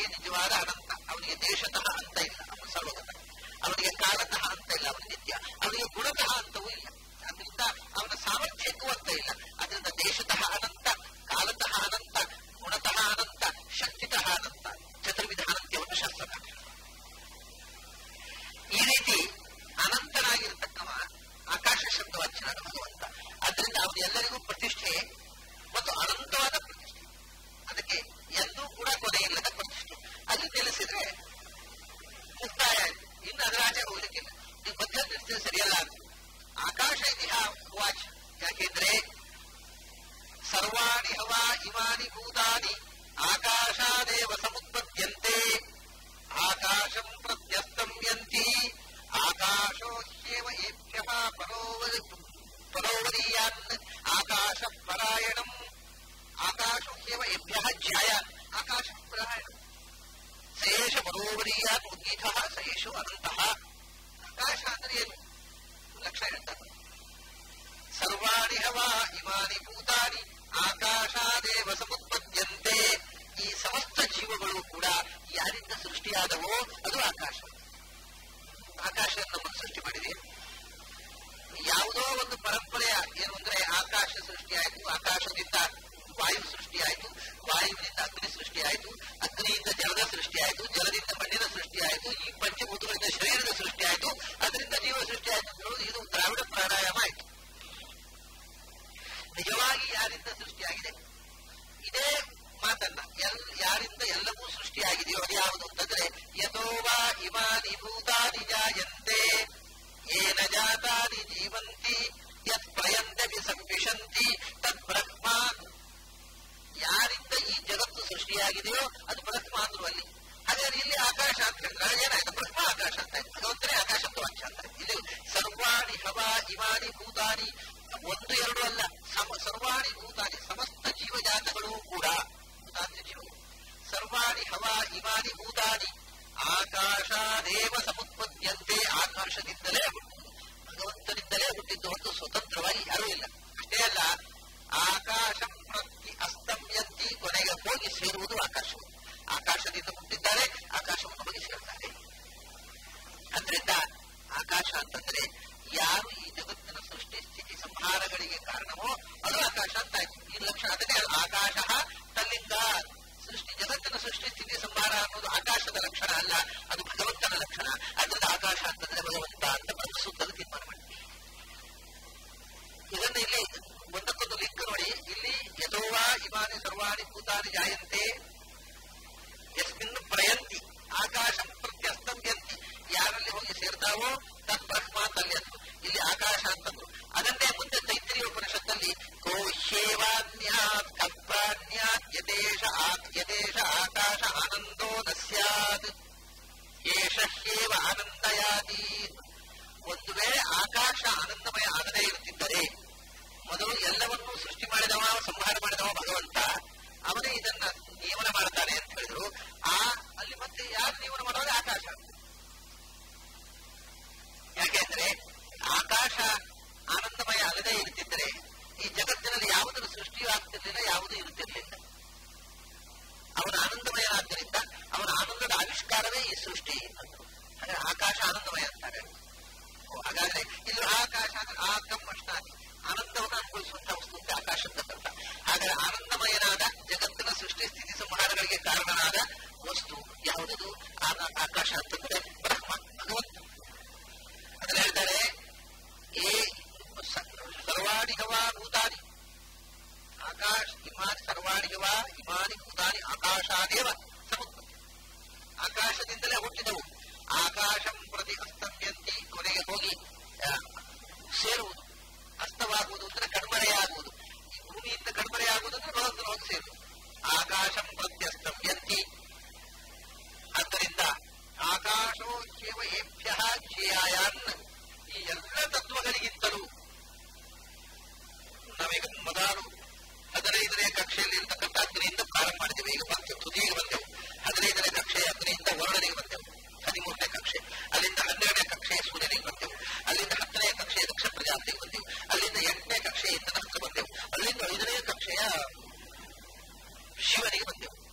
ಅವನಿಗೆ ನಿಜವಾದ ಅನಂತ ಅವನಿಗೆ ದೇಶತಃ ಅಂತ ಇಲ್ಲ ಅವನು ಸರ್ವಗತ ಅವನಿಗೆ ಕಾಲತಃ ಅಂತ ಇಲ್ಲ ಅವನು ನಿತ್ಯ ಅವನಿಗೆ ಗುಣತಃ ಅಂತವೂ ಇಲ್ಲ ಅದರಿಂದ ಅವನ ಸಾಮರ್ಥ್ಯಕ್ಕೂ ಅಂತ ಇಲ್ಲ ಅದರಿಂದ ದೇಶತಃ ಅನಂತ ಕಾಲತಃ ಅನಂತ ಗುಣತಃ ಅನಂತ ಶಕ್ತಿತಃ ಅನಂತ ಚತುರ್ವಿಧ ಅನಂತ್ಯವನ್ನು ಶಾಸ್ತ್ರ ಈ ರೀತಿ ಅನಂತನಾಗಿರ್ತಕ್ಕವ ಆಕಾಶ ಶಬ್ದವಾಚ್ಯನಾದ ಭಗವಂತ ಅದರಿಂದ ಅವನು ಎಲ್ಲರಿಗೂ ಪ್ರತಿಷ್ಠೆ ಮತ್ತು ಅನಂತವಾದ ಪ್ರತಿಷ್ಠೆ ಅದಕ್ಕೆ ಎಂದೂ ಕೂಡ ಕೊನೆ ಇಲ್ಲದ ಪ್ರತಿಷ್ಠೆ ಅಲ್ಲಿ ನೆಲೆಸಿದ್ರೆ ಮುಕ್ತಾಯ ಆಯ್ತು ಇನ್ನು ಅದರ ಆಚೆ ಹೋಗ್ಲಿಕ್ಕಿಲ್ಲ ನೀವು ಮಧ್ಯ ನಿಲ್ಸಿದ್ರೆ ಸರಿಯಲ್ಲ ಅಂತ ಆಕಾಶ ಇತಿಹಾಸ ವಾಚ್ ಯಾಕೆಂದ್ರೆ ಸರ್ವಾಣಿ ಹವಾ ಇಮಾನಿ ಭೂತಾನಿ ಆಕಾಶಾದೇವ ಸಮುತ್ಪದ್ಯಂತೆ ಆಕಾಶಂ ಪ್ರತ್ಯಸ್ತಮ್ಯಂತಿ ಆಕಾಶೋ ಹ್ಯೇವ ಏಭ್ಯಃ ಪರೋವರಿ ಪರೋವರೀಯಾನ್ ಆಕಾಶ ಪರಾಯಣಂ ಆಕಾಶೋ ಹ್ಯೇವ ಏಭ್ಯಃ ಜ್ಯಾಯಾನ್ ಆಕಾಶ ಪರಾಯಣಂ ಸಯೇಷ ಪರೋವರೀಯಾನ್ ಉದ್ಗೀತ ಸಯೇಷು ಅನಂತಃ ಆಕಾಶ ಅಂದ್ರೆ ಏನು ಲಕ್ಷಣ ಹೇಳ್ತಾರೆ ಸರ್ವಾಣಿ ಹವಾ ಇಮಾನಿ ಭೂತಾನಿ ಆಕಾಶಾದೇವ ಸಮುತ್ಪದ್ಯಂತೆ ಈ ಸಮಸ್ತ ಜೀವಗಳು ಕೂಡ ಯಾರಿಂದ ಸೃಷ್ಟಿಯಾದವೋ ಅದು ಆಕಾಶ ಆಕಾಶ ನಮ್ಮನ್ನು ಸೃಷ್ಟಿ ಮಾಡಿದೆ ಯಾವುದೋ ಒಂದು ಪರಂಪರೆಯ ಏನು ಅಂದ್ರೆ ಆಕಾಶ ಸೃಷ್ಟಿಯಾಯಿತು ಆಕಾಶದಿಂದ ವಾಯು ಸೃಷ್ಟಿಯಾಯಿತು ವಾಯುವಿನಿಂದ ಅಗ್ನಿ ಸೃಷ್ಟಿಯಾಯಿತು ಅಗ್ನಿಯಿಂದ ಜಲದ ಸೃಷ್ಟಿಯಾಯಿತು ಜಲದಿಂದ ಮಣ್ಣಿನ ಸೃಷ್ಟಿಯಾಯಿತು ಈ ಪಂಚಭೂತಗಳಿಂದ ಶರೀರದ ಸೃಷ್ಟಿಯಾಯಿತು ಅದರಿಂದ ಜೀವ ಸೃಷ್ಟಿಯಾಯಿತು ಅಂತ ಹೇಳುವುದು ಇದು ದ್ರಾವಿಡ ಪ್ರಾಣಾಯಾಮ ಆಯಿತು ನಿಜವಾಗಿ ಯಾರಿಂದ ಸೃಷ್ಟಿಯಾಗಿದೆ ಇದೇ ಮಾತನ್ನ ಎಲ್ ಯಾರಿಂದ ಎಲ್ಲವೂ ಸೃಷ್ಟಿಯಾಗಿದೆಯೋ ಅದು ಯಾವುದು ಅಂತಂದ್ರೆ ಯಥೋವಾ ಇಮಾನಿ ಭೂತಾನಿ ಜಾಯಂತೆ ಏನ ಜಾತಾನಿ ಜೀವಂತಿ ಯತ್ ಪ್ರಯಂತೆ ಸಂಪಿಷಂತಿ ತದ್ ಬ್ರಹ್ಮ ಯಾರಿಂದ ಈ ಜಗತ್ತು ಸೃಷ್ಟಿಯಾಗಿದೆಯೋ ಅದು ಬ್ರಹ್ಮ ಅಂದ್ರು ಅಲ್ಲಿ ಹಾಗಾದ್ರೆ ಇಲ್ಲಿ ಆಕಾಶ ಅಂತ ಹೇಳಿದ್ರೆ ಏನಾಯ್ತು ಬ್ರಹ್ಮ ಆಕಾಶ ಅಂತ ಆಯ್ತು ಭಗವಂತನೇ ಆಕಾಶ ಅಂತ ವಾಚ್ಯ ಅಂತ ಇಲ್ಲಿ ಸರ್ವಾಣಿ ಹವಾ ಇಮಾನಿ ಭೂತಾನಿ ಒಂದು ಎರಡು ಅಲ್ಲ ಸಮ ಸರ್ವಾಣಿ ಭೂತಾನಿ ಸಮಸ್ತ ಜೀವಜಾತಗಳು ಕೂಡ ಭೂತಾಂತ ಜೀವಗಳು ಸರ್ವಾಣಿ ಹವಾ ಇಮಾನಿ ಭೂತಾನಿ ಆಕಾಶಾದೇವ ಸಮುತ್ಪದ್ಯಂತೆ ಆಕಾಶದಿಂದಲೇ ಹುಟ್ಟಿದ್ದು ಭಗವಂತನಿಂದಲೇ ಹುಟ್ಟಿದ್ದು ಹೊರತು ಸ್ವತಂತ್ರವಾಗಿ ಯಾರೂ ಇಲ್ಲ ಅಷ್ಟೇ ಅಲ್ಲ ಆಕಾಶ ಪ್ರತಿ ಅಸ್ತಮ್ಯಂತಿ ಕೊನೆಗೆ ಹೋಗಿ ಸೇರುವುದು ಆಕಾಶವು ಆಕಾಶದಿಂದ ಹುಟ್ಟಿದ್ದಾರೆ ಆಕಾಶವನ್ನು ಹೋಗಿ ಸೇರ್ತಾರೆ ಅದರಿಂದ ಆಕಾಶ ಅಂತಂದ್ರೆ ಯಾರು ಈ ಜಗತ್ತಿನ ಸೃಷ್ಟಿ ಸ್ಥಿತಿ ಸಂಹಾರಗಳಿಗೆ ಕಾರಣವೋ ಅದು ಆಕಾಶ ಅಂತ ಆಯ್ತು ಈ ಲಕ್ಷಣ ಅದನ್ನೇ ಆಕಾಶ ತಲ್ಲಿಂದ ಸೃಷ್ಟಿ ಜಗತ್ತಿನ ಸೃಷ್ಟಿ ಸ್ಥಿತಿ ಸಂಹಾರ ಅನ್ನೋದು ಆಕಾಶದ ಲಕ್ಷಣ ಅಲ್ಲ ಅದು ಭಗವಂತನ ಲಕ್ಷಣ ಅದರಿಂದ ಆಕಾಶ ಅಂತಂದ್ರೆ ಭಗವಂತ ಅಂತ ಬ್ರಹ್ಮಸೂತ್ರದ ತೀರ್ಮಾನ ಮಾಡಿದೆ ಇದನ್ನ ಇಲ್ಲಿ ಒಂದಕ್ಕೊಂದು ಲಿಂಕ್ ನೋಡಿ ಇಲ್ಲಿ ಯಥೋವಾ ಇಮಾನಿ ಸರ್ವಾಣಿ ಭೂತಾನಿ ಜಾಯಂತೆ ಯಸ್ಮಿನ್ ಪ್ರಯಂತಿ ಆಕಾಶ ಪ್ರತ್ಯಸ್ತಂತಿ ಯಾರಲ್ಲಿ ಹೋಗಿ ಸೇರ್ತಾವೋ ತತ್ ಬ್ರಹ್ಮ ಅಂತಲ್ಲಿ ಅಂದ್ರು ಇಲ್ಲಿ ಆಕಾಶ ಅಂತಂದ್ರು ಅದನ್ನೇ ಮುಂದೆ ತೈತ್ರಿಯ ಉಪನಿಷತ್ತಲ್ಲಿ ಕೋಶೇವಾನ್ಯಾತ್ ಕಲ್ಪಾನ್ಯಾತ್ ಯದೇಶ ಯದೇಶ ಆಕಾಶ ಆನಂದೋ ನ ಸ್ಯಾತ್ ಏಷ ಹ್ಯೇವ ಆನಂದಯಾತಿ ಒಂದು ವೇಳೆ ಆಕಾಶ ಆನಂದಮಯ ಆಗದೇ ಇರುತ್ತಿದ್ದರೆ ಮೊದಲು ಎಲ್ಲವನ್ನೂ ಸೃಷ್ಟಿ ಮಾಡಿದವ ಸಂಹಾರ ಮಾಡಿದವ ಭಗವಂತ ಅವನೇ ಇದನ್ನ ನಿಯಮನ ಮಾಡ್ತಾನೆ ಅಂತ ಹೇಳಿದ್ರು ಆ ಅಲ್ಲಿ ಮತ್ತೆ ಯಾರು ನಿಯಮನ ಮಾಡೋದು ಆಕಾಶ ಯಾಕೆಂದ್ರೆ ಆಕಾಶ ಆನಂದಮಯ ಅಲ್ಲದೆ ಇರುತ್ತಿದ್ದರೆ ಈ ಜಗತ್ತಿನಲ್ಲಿ ಯಾವುದರ ಸೃಷ್ಟಿಯೂ ಆಗ್ತಿರ್ಲಿಲ್ಲ ಯಾವುದೂ ಇರುತ್ತಿರಲಿಲ್ಲ ಅವನ ಆನಂದಮಯನಾದ್ದರಿಂದ ಅವನ ಆನಂದದ ಆವಿಷ್ಕಾರವೇ ಈ ಸೃಷ್ಟಿ ಅಂದ್ರು ಹಾಗೆ ಆಕಾಶ ಆನಂದಮಯ ಅಂತಾರೆ ಹಾಗಾದ್ರೆ ಇಲ್ಲಿ ಆಕಾಶ ಅಂದ್ರೆ ಆಕಂ ಅಷ್ಟಾಗಿ ಆನಂದವನ್ನು ಅನುಭವಿಸುವಂತಹ ವಸ್ತು ಅಂತ ಆಕಾಶ ಅಂತ ಹಾಗಾದ್ರೆ ಆನಂದಮಯನಾದ ಜಗತ್ತಿನ ಸೃಷ್ಟಿ ಸ್ಥಿತಿ ಸಂಹಾರಗಳಿಗೆ ಕಾರಣನಾದ ವಸ್ತು ಯಾವುದದು ಆಕಾಶ ಅಂತಂದ್ರೆ ಬ್ರಹ್ಮ ಭಗವಂತ ಅದನ್ನ ಹೇಳ್ತಾರೆ ಏ ಸರ್ವಾಣಿ ಹವಾ ಭೂತಾನಿ ಆಕಾಶ ಇಮಾನಿ ಸರ್ವಾಣಿ ಹವಾ ಇಮಾನಿ ಭೂತಾನಿ ಆಕಾಶಾದೇವ ಸಮುತ್ಪತ್ತಿ ಆಕಾಶದಿಂದಲೇ ಹುಟ್ಟಿದವು ಆಕಾಶಂ ಪ್ರತಿ ಅಸ್ತಮ್ಯಂತಿ ಕೊನೆಗೆ ಹೋಗಿ ಸೇರುವುದು ಅಸ್ತವಾಗುವುದು ಅಂದ್ರೆ ಕಣ್ಮರೆಯಾಗುವುದು ಈ ಭೂಮಿಯಿಂದ ಕಣ್ಮರೆಯಾಗುವುದು ಅಂದ್ರೆ ಭಗವಂತನ ಹೋಗಿ ಸೇರುವುದು ಆಕಾಶಂ ಪ್ರತ್ಯಸ್ತಮ್ಯಂತಿ ಆದ್ದರಿಂದ ಆಕಾಶೋ ಕೇವ ಏಭ್ಯ ಜ್ಞೇಯಾನ್ ಈ ಎಲ್ಲ ತತ್ವಗಳಿಗಿಂತಲೂ ನಾವೀಗ ಮೊದಲು ಹದಿನೈದನೇ ಕಕ್ಷೆಯಲ್ಲಿ ಇರ್ತಕ್ಕಂಥ ಅಗ್ನಿಯಿಂದ ಪ್ರಾರಂಭ ಮಾಡಿದ್ದೇವೆ ಈಗ ಮತ್ತೆ ತುದಿಗೆ ಬಂದೆವು ಹದಿನೈದನೇ ಕಕ್ಷೆ ಅಗ್ನಿಯಿಂದ ವರ್ಣನಿಗೆ ಬಂದೆವು ಹದಿಮೂರನೇ ಕಕ್ಷೆ ಅಲ್ಲಿಂದ ಹನ್ನೆರಡನೇ ಕಕ್ಷೆ ಸೂರ್ಯನಿಗೆ ಬಂದೆವು ಅಲ್ಲಿಂದ ಹತ್ತನೇ ಕಕ್ಷೆ ದಕ್ಷ ಪ್ರಜಾಪತಿಗೆ ಬಂದೆವು ಅಲ್ಲಿಂದ ಎಂಟನೇ ಕಕ್ಷೆ ಇಂದ್ರನ ಹತ್ರ ಬಂದೆವು ಅಲ್ಲಿಂದ ಐದನೇ ಕಕ್ಷೆಯ ಶಿವನಿಗೆ ಬಂದೆವು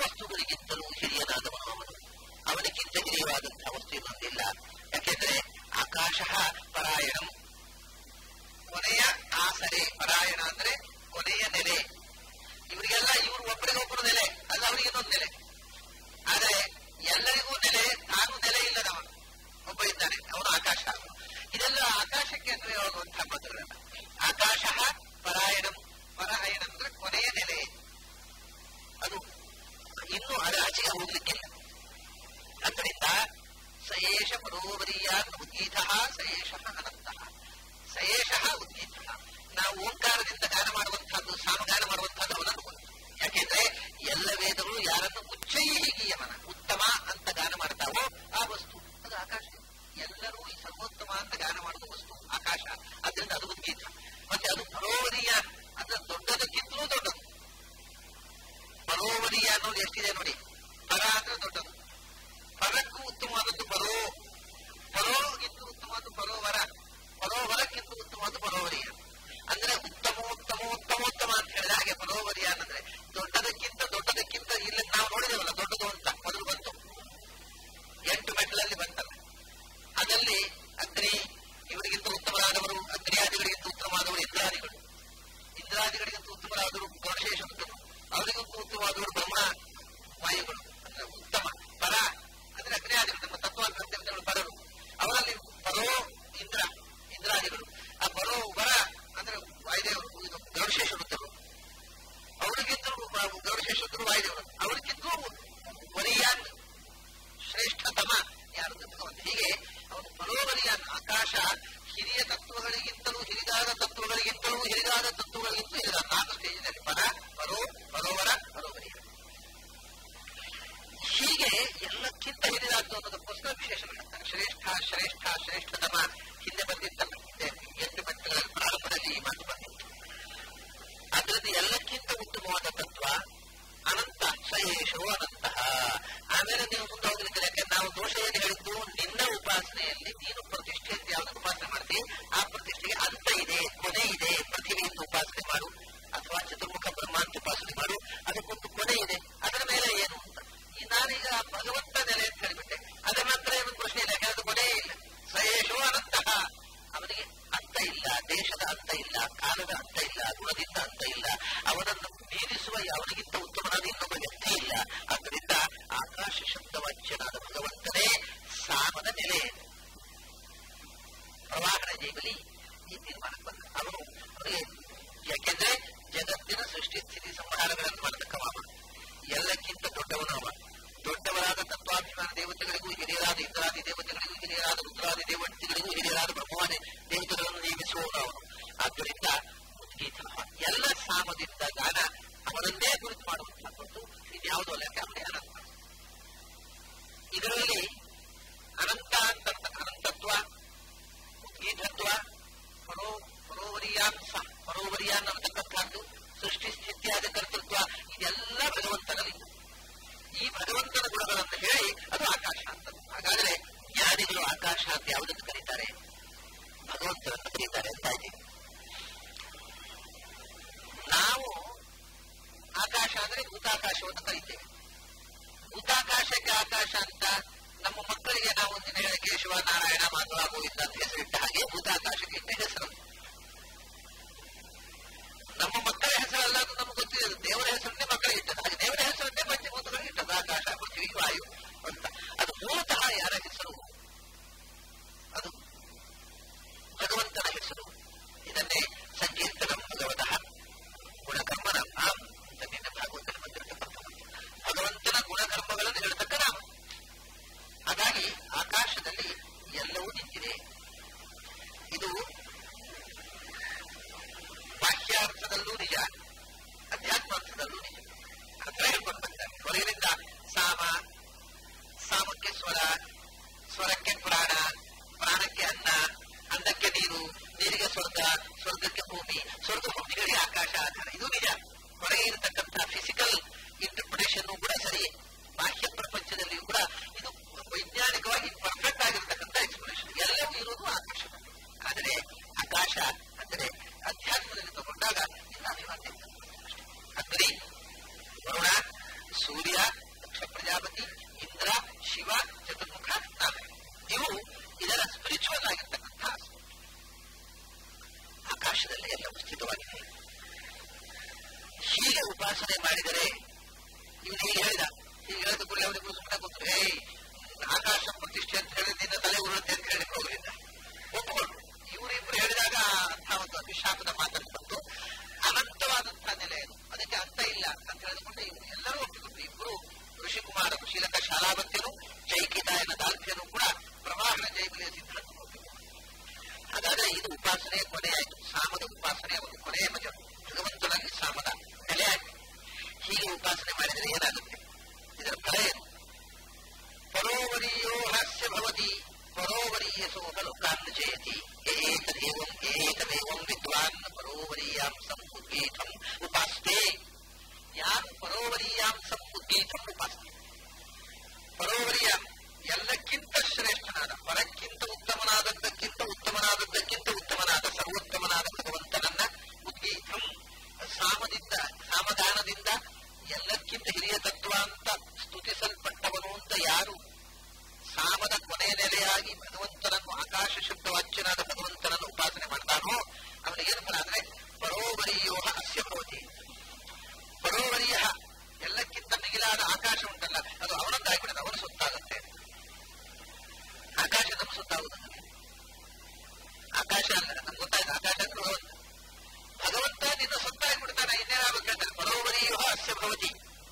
ವಸ್ತುಗಳಿಗಿಂತಲೂ ಹಿರಿಯನಾದವನು ಅವನು ಅವನಿಗಿಂತ ಹಿರಿಯವಾದಂತಹ ವಸ್ತು ಇನ್ನೊಂದಿಲ್ಲ ಯಾಕೆಂದ್ರೆ ಆಕಾಶ ಪರಾಯಣಂ ಕೊನೆಯ ಆಸರೆ ಪರಾಯಣ ಅಂದ್ರೆ ಕೊನೆಯ ನೆಲೆ ಇವರಿಗೆಲ್ಲ ಇವರು ಒಬ್ಬರಿಗೊಬ್ಬರು ನೆಲೆ ಅಲ್ಲ ಅವರಿಗೆ ಇನ್ನೊಂದು ನೆಲೆ ಆದರೆ ಎಲ್ಲರಿಗೂ ನೆಲೆ ತಾನು ನೆಲೆ ಇಲ್ಲದವ ಒಬ್ಬ ಇದ್ದಾನೆ ಅವನು ಆಕಾಶ ಇದೆಲ್ಲ ಆಕಾಶಕ್ಕೆ ಅಂದ್ರೆ ಹೋಗುವಂತಹ ಪದಗಳಲ್ಲ ಆಕಾಶ ಪರಾಯಣಂ ಪರಾಯಣ ಅಂದ್ರೆ ಕೊನೆಯ ನೆಲೆ ಅದು ಇನ್ನು ಅದರ ಆಚೆಗೆ ಹೋಗ್ಲಿಕ್ಕಿಲ್ಲ ಅದರಿಂದ ಸಯೇಷ ಪರೋವರಿಯ ಉದ್ಗೀತ ಸಯೇಷ ಅನಂತಹ ಸಯೇಷ ಉದ್ಗೀತ ನಾವು ಓಂಕಾರದಿಂದ ಗಾನ ಮಾಡುವಂತಹದ್ದು ಸಾಮಗಾನ ಮಾಡುವಂತಹದ್ದು ಅವನನ್ನು ಗೊತ್ತು ಯಾಕೆಂದ್ರೆ ಎಲ್ಲ ವೇದಗಳು ಯಾರನ್ನು ಉಚ್ಚೈ ಹೀಗಿಯವನ ಉತ್ತಮ ಅಂತ ಗಾನ ಮಾಡ್ತಾವೋ ಆ ವಸ್ತು ಅದು ಆಕಾಶ ಎಲ್ಲರೂ ಈ ಸರ್ವೋತ್ತಮ ಅಂತ ಗಾನ ಮಾಡುವ ವಸ್ತು ಆಕಾಶ ಅದರಿಂದ ಅದು ಉದ್ಗೀತ ಮತ್ತೆ ಅದು ಪರೋವರಿಯ ಅಂದ್ರೆ ದೊಡ್ಡದಕ್ಕಿಂತಲೂ ದೊಡ್ಡದು ಪರೋವರಿಯ ಅನ್ನೋದು ಎಷ್ಟಿದೆ ನೋಡಿ ಪರ ಅಂದ್ರೆ ದೊಡ್ಡದು ಪರಕ್ಕೂ ಉತ್ತಮವಾದದ್ದು ಪರೋ ಪರೋಗಿಂತ ಉತ್ತಮವಾದ ಪರೋವರ ಪರೋವರಕ್ಕಿಂತ ಉತ್ತಮವಾದ ಪರೋವರಿಯ ಅಂದ್ರೆ ಉತ್ತಮೋತ್ತಮೋತ್ತಮೋತ್ತಮ ಅಂತ ಹೇಳಿದ ಹಾಗೆ ಪರೋವರಿಯ ಅಂದ್ರೆ ದೊಡ್ಡದಕ್ಕಿಂತ ದೊಡ್ಡದಕ್ಕಿಂತ ಇಲ್ಲಿ ನಾವು ನೋಡಿದೇವಲ್ಲ ದೊಡ್ಡದು ಅಂತ ಮೊದಲು ಬಂತು ಎಂಟು ಮೆಟ್ಲಲ್ಲಿ ಬಂತಲ್ಲ ಅದಲ್ಲಿ ಅಗ್ನಿ ಇವರಿಗಿಂತ ಉತ್ತಮರಾದವರು ಅಗ್ನಿಯಾದಿಗಳಿಗಿಂತ ಉತ್ತಮವಾದವರು ಇಂದ್ರಾದಿಗಳು ಇಂದ್ರಾದಿಗಳಿಗಿಂತ ಉತ್ತಮರಾದವರು ಗೌಡಶೇಷರು ಅವರಿಗಿಂತ ಉತ್ತಮವಾದವರು ಬ್ರಹ್ಮ ವಾಯುಗಳು ಅಂದ್ರೆ ಉತ್ತಮ ಪರ ಅಂದ್ರೆ ಅಗ್ನಿಯಾದಿಗಳು ನಮ್ಮ ತತ್ವಾಂತಗಳು ಪರರು ಅವರಲ್ಲಿ ಪರೋ ಇಂದ್ರ ಇಂದ್ರಾದಿಗಳು ಆ ಪರೋ ವರ ಅಂದ್ರೆ ವಾಯುದೇವರು ಇದು ಗೌಡಶೇಷರುತ್ತರು ಅವರಿಗಿಂತಲೂ ಗೌಡಶೇಷರು ವಾಯುದೇವರು ಅವರಿಗಿಂತಲೂ ವರಿಯಾನ್ ಶ್ರೇಷ್ಠತಮ ಯಾರು ಭಗವಂತ ಹೀಗೆ ಅವನು ಪರೋವರಿಯಾನ್ ಆಕಾಶ ಹಿರಿಯ ತತ್ವಗಳಿಗಿಂತಲೂ ಹಿರಿದಾದ ತತ್ವಗಳಿಗಿಂತಲೂ ಹಿರಿದಾದ ತತ್ವಗಳಿಗಿಂತಲೂ ಹಿರಿದಾದ ನಾಲ್ಕು ಸ್ಟೇಜಿನಲ್ಲಿ ಪರ ಪರೋ ಪರೋವರ ಪರೋವರಿಯ ಹೀಗೆ ಎಲ್ಲಕ್ಕಿಂತ ಹಿರಿದಾದ್ದು ಅನ್ನೋದಕ್ಕೋಸ್ಕರ ವಿಶೇಷಣ ಹೇಳ್ತಾರೆ ಶ್ರೇಷ್ಠ ಶ್ರೇಷ್ಠ ಶ್ರೇಷ್ಠತಮ ಹಿಂದೆ ಬಂದಿತ್ತಲ್ಲ ಹಿಂದೆ ಎಂಟು ಮೆಟ್ಟುಗಳ ಪ್ರಾರಂಭದಲ್ಲಿ ಈ ಮಾತು ಬಂದಿತ್ತು ಅದರಿಂದ ಎಲ್ಲಕ್ಕಿಂತ ಉತ್ತಮವಾದ ತತ್ವ ಅನಂತ ಸಯೇಶೋ ಅನಂತಹ ಆಮೇಲೆ ನೀವು ಮುಂದೆ ಹೋಗ್ಲಿಕ್ಕೆ ಯಾಕೆ ನಾವು ದೋಷ ಏನು ಹೇಳಿದ್ದು ನಿನ್ನ ಉಪಾಸನೆಯಲ್ಲಿ ನೀನು ಪ್ರತಿಷ್ಠೆ ಅಂತ ಯಾವ್ದು ಉಪಾಸನೆ ಮಾಡ್ತೀವಿ ಆ ಪ್ರತಿಷ್ಠೆಗೆ ಅಂತ ಇದೆ ಕೊನೆ ಇದೆ ಪೃಥ್ವಿಯಿಂದ ಉಪಾಸನೆ ಮಾಡು ಅಥವಾ ಚತುರ್ಮುಖ ಬ್ರಹ್ಮ ಅಂತ ಉಪಾಸನೆ ಮಾಡು ಅದಕ್ಕೊಂದು ಕೊನೆ ಇದೆ ಅದರ ಮೇಲೆ ಏನು ಅಂತ ಈ ನಾನೀಗ ಭಗವಂತ ನೆಲೆ ಅಂತ ಹೇಳಿಬಿಟ್ಟೆ ಅದರ ನಂತರ ಏನು ಪ್ರಶ್ನೆ ಇಲ್ಲ ಯಾಕಂದ್ರೆ ಅದು ಕೊನೆಯೇ ಇಲ್ಲ ಸಯೇಶೋ ಅನಂತಹ ಅವನಿಗೆ ಅಂತ ಇಲ್ಲ ದೇಶದ ಅಂತ ಇಲ್ಲ ಕಾಲದ ಅಂತ ಇಲ್ಲ ಗುಣದಿಂದ ಅಂತ ಇಲ್ಲ ಅವನನ್ನು ಮೀರಿಸುವ ಯಾವನಿಗಿಂತ ಉತ್ತಮನಾದ ಇನ್ನೊಬ್ಬ ವ್ಯಕ್ತಿ ಇಲ್ಲ ಆದ್ದರಿಂದ ಆಕಾಶ ಶಬ್ದವಾಚ್ಯನಾದ ಭಗವಂತನೇ ಸಾಮದ ನೆಲೆ ಪ್ರವಾಹನ ಜೈಬಲಿ ಈ ತೀರ್ಮಾನಕ್ಕೆ ಬಂದ ಅವನು ಅವನಿಗೆ ಯಾಕೆಂದ್ರೆ ಜಗತ್ತಿನ ಸೃಷ್ಟಿ ಸ್ಥಿತಿ ಸಂಹಾರಗಳನ್ನು ಮಾಡತಕ್ಕವ ಎಲ್ಲಕ್ಕಿಂತ ದೊಡ್ಡವನು ಅವ ದೊಡ್ಡವರಾದ ತತ್ವಾಭಿಮಾನ ದೇವತೆಗಳಿಗೂ ಹಿರಿಯರಾದ ಇಂದ್ರಾದಿ ದೇವತೆಗಳಿಗೂ ಹಿರಿಯರಾದ ರುದ್ರಾದಿ ದೇವತೆಗಳಿಗೂ ಹಿರಿಯರಾದ ಬ್ರಹ್ಮವಾದಿ ದೇವತೆಗಳನ್ನು ನೇಮಿಸುವವನು ಅವನು ಆದ್ದರಿಂದ ಉದ್ಗೀತ ಎಲ್ಲ ಸಾಮದಿಂದ ಗಾನ ಅವರನ್ನೇ ಕುರಿತು ಮಾಡುವಂತಹದ್ದು ಇದು ಯಾವುದೋ ಅಲ್ಲ ಅವನೇ ಅನಂತ ಇದರಲ್ಲಿ ಅನಂತ ಅಂತ ಅನಂತತ್ವ ಉದ್ಗೀತತ್ವ ಪರೋ ಪರೋವರಿಯಾಂಶ ಪರೋವರಿಯಾನ್ ಅನ್ನತಕ್ಕಂಥದ್ದು ಸೃಷ್ಟಿ ಸ್ಥಿತಿಯಾದ ಕರ್ತೃತ್ವ ಇದೆಲ್ಲ ಭಗವಂತನಲ್ಲಿ ಈ ಭಗವಂತನ ಗುಣಗಳನ್ನು ಹೇಳಿ ಅದು ಆಕಾಶ ಅಂತ ಹಾಗಾದ್ರೆ ಜ್ಞಾನಿಗಳು ಆಕಾಶ ಅಂತ ಯಾವುದನ್ನು ಕರೀತಾರೆ ಭಗವಂತನನ್ನು ಕರೀತಾರೆ ಅಂತ ಇದ್ದೀವಿ ನಾವು ಆಕಾಶ ಅಂದ್ರೆ ಭೂತಾಕಾಶವನ್ನು ಕರೀತೇವೆ ಭೂತಾಕಾಶಕ್ಕೆ ಆಕಾಶ ಅಂತ ನಮ್ಮ ಮಕ್ಕಳಿಗೆ ನಾವು ಒಂದಿನ ಹೇಳಿ ಕೇಶವ ನಾರಾಯಣ ಮಾಧವ ಗೋವಿಂದ ಅಂತ ಹೆಸರಿಟ್ಟ ಹಾಗೆ ಭೂತಾಕಾಶಕ್ಕೆ ಇಟ್ಟ ಹೆಸರು ನಮ್ಮ ಮಕ್ಕಳ ಹೆಸರಲ್ಲ ಅದು ನಮ್ಗೆ ಗೊತ್ತಿದೆ ದೇವರ ಹೆಸರನ್ನೇ ಮಕ್ಕಳಿಗೆ ಇಟ್ಟದ್ದು ಹಾಗೆ ದೇವರ ಹೆಸರನ್ನೇ ಪಂಚಭೂತಗಳಿಗೆ ಇಟ್ಟದ್ದು ಆಕಾಶ ಪೃಥ್ವಿ ವಾಯು ಅಂತ ಅದು ಮೂಲತಃ ಯಾರ ಹೆಸರು ಅದು ಭಗವಂತನ ಹೆಸರು ಇದನ್ನೇ ಸಂಕೀರ್ತನಂ ಭಗವತಃ ಗುಣಕರ್ಮನ ನಾಮ ಅಂತ ನಿನ್ನ ಭಾಗವತನ ಬಂದಿರತಕ್ಕಂಥ ಭಗವಂತನ ಗುಣಕರ್ಮಗಳನ್ನು ಹೇಳ್ತಕ್ಕ ನಾಮ ಹಾಗಾಗಿ ಆಕಾಶದಲ್ಲಿ ಎಲ್ಲವೂ ನಿಂತಿದೆ ಇದು ಬಾಹ್ಯಾರ್ಥದಲ್ಲೂ ನಿಜ ಅಂತ ಹೇಳಿದುಕೊಂಡು ಇವ್ರು ಎಲ್ಲರೂ ಒಪ್ಪಿಕೊಂಡ್ರು ಇಬ್ಬರು ಋಷಿಕುಮಾರ ಋಷಿಲಕ ಶಾಲಾವತ್ಯನು ಜೈಕಿತಾಯನ ದಾಲ್ಭ್ಯನು ಕೂಡ ಪ್ರವಾಹನ ಜೈಬಲಿಯ ಸಿದ್ಧಾಂತ ಒಪ್ಪಿಕೊಂಡ್ರು ಹಾಗಾದ್ರೆ ಇದು ಉಪಾಸನೆಯ ಕೊನೆಯಾಯಿತು ಸಾಮದ ಉಪಾಸನೆಯ ಒಂದು ಕೊನೆಯ ಮಜ ಭಗವಂತನಲ್ಲಿ ಸಾಮದ ನೆಲೆ ಆಯ್ತು ಹೀಗೆ ಉಪಾಸನೆ ಮಾಡಿದರೆ ಏನಾಗುತ್ತೆ ಇದರ ಫಲ ಏನು ಪರೋವರೀಯೋ ಹಾಸ್ಯ ಭವತಿ ಪರೋವರೀಯಸೋ ಲೋಕಾನ್ ಜಯತಿ ಏತದೇವಂ ಏತದೇವಂ ವಿದ್ವಾನ್ ಪರೋವರೀಯಾಂ ಸಂಬುದ್ಧೀತಂ ಉಪಾಸ್ತೆ ಯಾರು ಪರೋವರೀಯಾಂ ಸಂಬುದ್ಧೀತಂ ಉಪಾಸ್ತೆ ಪರೋವರಿಯ ಎಲ್ಲಕ್ಕಿಂತ ಶ್ರೇಷ್ಠನಾದ ಪರಕ್ಕಿಂತ ಉತ್ತಮನಾದದ್ದಕ್ಕಿಂತ ಉತ್ತಮನಾದದ್ದಕ್ಕಿಂತ ಉತ್ತಮನಾದ ಸರ್ವೋತ್ತಮನಾದ ಭಗವಂತನನ್ನ ಉದ್ಗೀತಂ ಸಾಮದಿಂದ ಸಾಮದಾನದಿಂದ ಎಲ್ಲಕ್ಕಿಂತ ಹಿರಿಯ ತತ್ವ ಅಂತ ಸ್ತುತಿಸಲ್ಪಟ್ಟವನು ಅಂತ ಯಾರು ಸಾಮದ ಕೊನೆಯ ನೆಲೆಯಾಗಿ ಭಗವಂತನನ್ನು ಆಕಾಶ ಶಬ್ದ ವಾಚ್ಯನಾದ ಭಗವಂತನನ್ನು ಉಪಾಸನೆ ಮಾಡ್ತಾನೋ ಅವನಿಗೆ ಏನು ಫಲ ಅಂದ್ರೆ ಪರೋವರಿಯೋಹ ಅಸ್ಯ ಭವತಿ ಪರೋವರಿಯ ಎಲ್ಲಕ್ಕಿಂತ ಮಿಗಿಲಾದ ಆಕಾಶ ಉಂಟಲ್ಲ ಅದು ಅವನದ್ದಾಗ್ಬಿಡದು ಅವನ ಸುತ್ತಾಗುತ್ತೆ ಆಕಾಶ ನಮ್ಮ ಸುತ್ತಾಗುತ್ತದೆ ಆಕಾಶ ಅಲ್ಲ ನಮ್ಗೆ ಗೊತ್ತಾಯ್ತು ಆಕಾಶ ಅಂದ್ರೆ ಭಗವಂತ ಭಗವಂತ ನಿನ್ನ ಸುತ್ತಾಗ್ಬಿಡ್ತಾನೆ ಇನ್ನೇನಾಗಬೇಕಂದ್ರೆ ಪರೋವರಿಯೋ ಅಸ್ಯ ಭವತಿ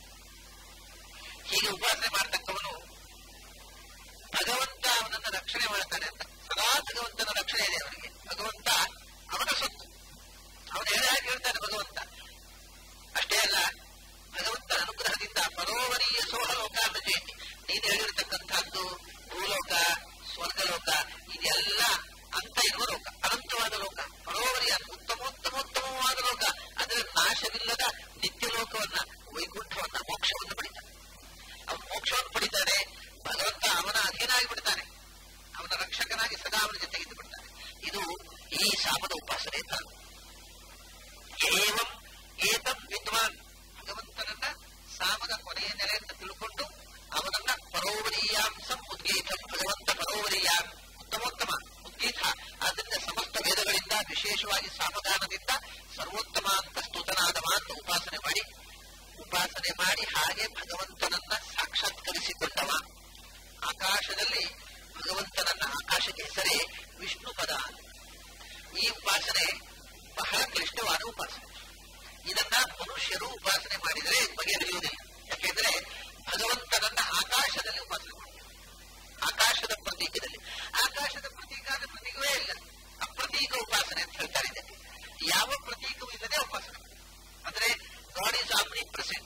ಹೀಗೆ ಉಪಾಸನೆ ಮಾಡ್ತಕ್ಕವನು ಭಗವಂತ ಅವನನ್ನ ರಕ್ಷಣೆ ಮಾಡ್ತಾನೆ ಅಂತ ಸದಾ ಭಗವಂತನ ರಕ್ಷಣೆ ಇದೆ ಅವನಿಗೆ ಭಗವಂತ ಅವನ ಸೊತ್ತು ಅವನು ಹೇಳಿ ಹಾಗೆ ಹೇಳ್ತಾನೆ ಭಗವಂತ ಅಷ್ಟೇ ಅಲ್ಲ ಭಗವಂತನ ಅನುಗ್ರಹದಿಂದ ಪರೋವರೀಯ ಸೋಹ ಲೋಕಾನ ಜಯತಿ ನೀನು ಹೇಳಿರ್ತಕ್ಕಂಥದ್ದು ಭೂಲೋಕ ಸ್ವರ್ಗಲೋಕ ಇದೆಲ್ಲ ಅಂತ ಇರುವ ಲೋಕ ಅನಂತವಾದ ಲೋಕ ಪರೋವರಿಯ ಉತ್ತಮೋತ್ತಮೋತ್ತಮವಾದ ಲೋಕ ಅಂದ್ರೆ ನಾಶವಿಲ್ಲದ ನಿತ್ಯ ಲೋಕವನ್ನ ವೈಕುಂಠವನ್ನ ಮೋಕ್ಷವನ್ನು ಪಡಿತಾನೆ ಅವನು ಮೋಕ್ಷವನ್ನು ಪಡಿತಾನೆ ಭಗವಂತ ಅವನ ಅಧೀನ ಆಗಿಬಿಡ್ತಾನೆ ಅವನ ರಕ್ಷಕನಾಗಿ ಸದಾ ಅವನ ಜೊತೆಗಿದ್ದು ಬಿಡ್ತಾನೆ ಇದು ಈ ಸಾಮದ ಉಪಾಸನೆ ಕಾಲ ಏವಂ ಏತಂ ವಿದ್ವಾನ್ ಭಗವಂತನನ್ನ ಸಾಮದ ಕೊನೆಯ ನೆಲೆ ಅಂತ ತಿಳ್ಕೊಂಡು ಅವನನ್ನ ಪರೋವರೀಯಾಂಸಂ ಉದ್ಗೀತ ಭಗವಂತ ಪರೋವರೀಯ ಉತ್ತಮೋತ್ತಮ ಉದ್ಗೀತ ಆದ್ದರಿಂದ ಸಮಸ್ತ ವೇದಗಳಿಂದ ವಿಶೇಷವಾಗಿ ಸಾಮಧಾನದಿಂದ ಸರ್ವೋತ್ತಮ ಅಂತ ಸ್ತುತನಾದವ ಅಂತ ಉಪಾಸನೆ ಮಾಡಿ ಉಪಾಸನೆ ಮಾಡಿ ಹಾಗೆ ಭಗವಂತನನ್ನ ಸಾಕ್ಷಾತ್ಕರಿಸಿಕೊಂಡವ ಆಕಾಶದಲ್ಲಿ ಭಗವಂತನನ್ನ ಆಕಾಶಕ್ಕೆ ಹೆಸರೇ ವಿಷ್ಣು ಪದ ಈ ಉಪಾಸನೆ ಬಹಳ ಕ್ಲಿಷ್ಟವಾದ ಉಪಾಸನೆ ಇದನ್ನ ಮನುಷ್ಯರು ಉಪಾಸನೆ ಮಾಡಿದರೆ ಬಗೆಹರಿಯುವುದಿಲ್ಲ ಯಾಕೆಂದ್ರೆ ಭಗವಂತನನ್ನ ಆಕಾಶದಲ್ಲಿ ಉಪಾಸನೆ ಮಾಡ್ತಾರೆ ಆಕಾಶದ ಪ್ರತೀಕದಲ್ಲಿ ಆಕಾಶದ ಪ್ರತೀಕ ಅಂದ್ರೆ ಪ್ರತೀಕವೇ ಇಲ್ಲ ಅಪ್ರತೀಕ ಉಪಾಸನೆ ಅಂತ ಹೇಳ್ತಾರೆ ಇದಕ್ಕೆ ಯಾವ ಪ್ರತೀಕವೂ ಇಲ್ಲದೆ ಉಪಾಸನೆ ಅಂದ್ರೆ ಗಾಡ್ ಈಸ್ ಆಮ್ನಿ ಪ್ರೆಸೆಂಟ್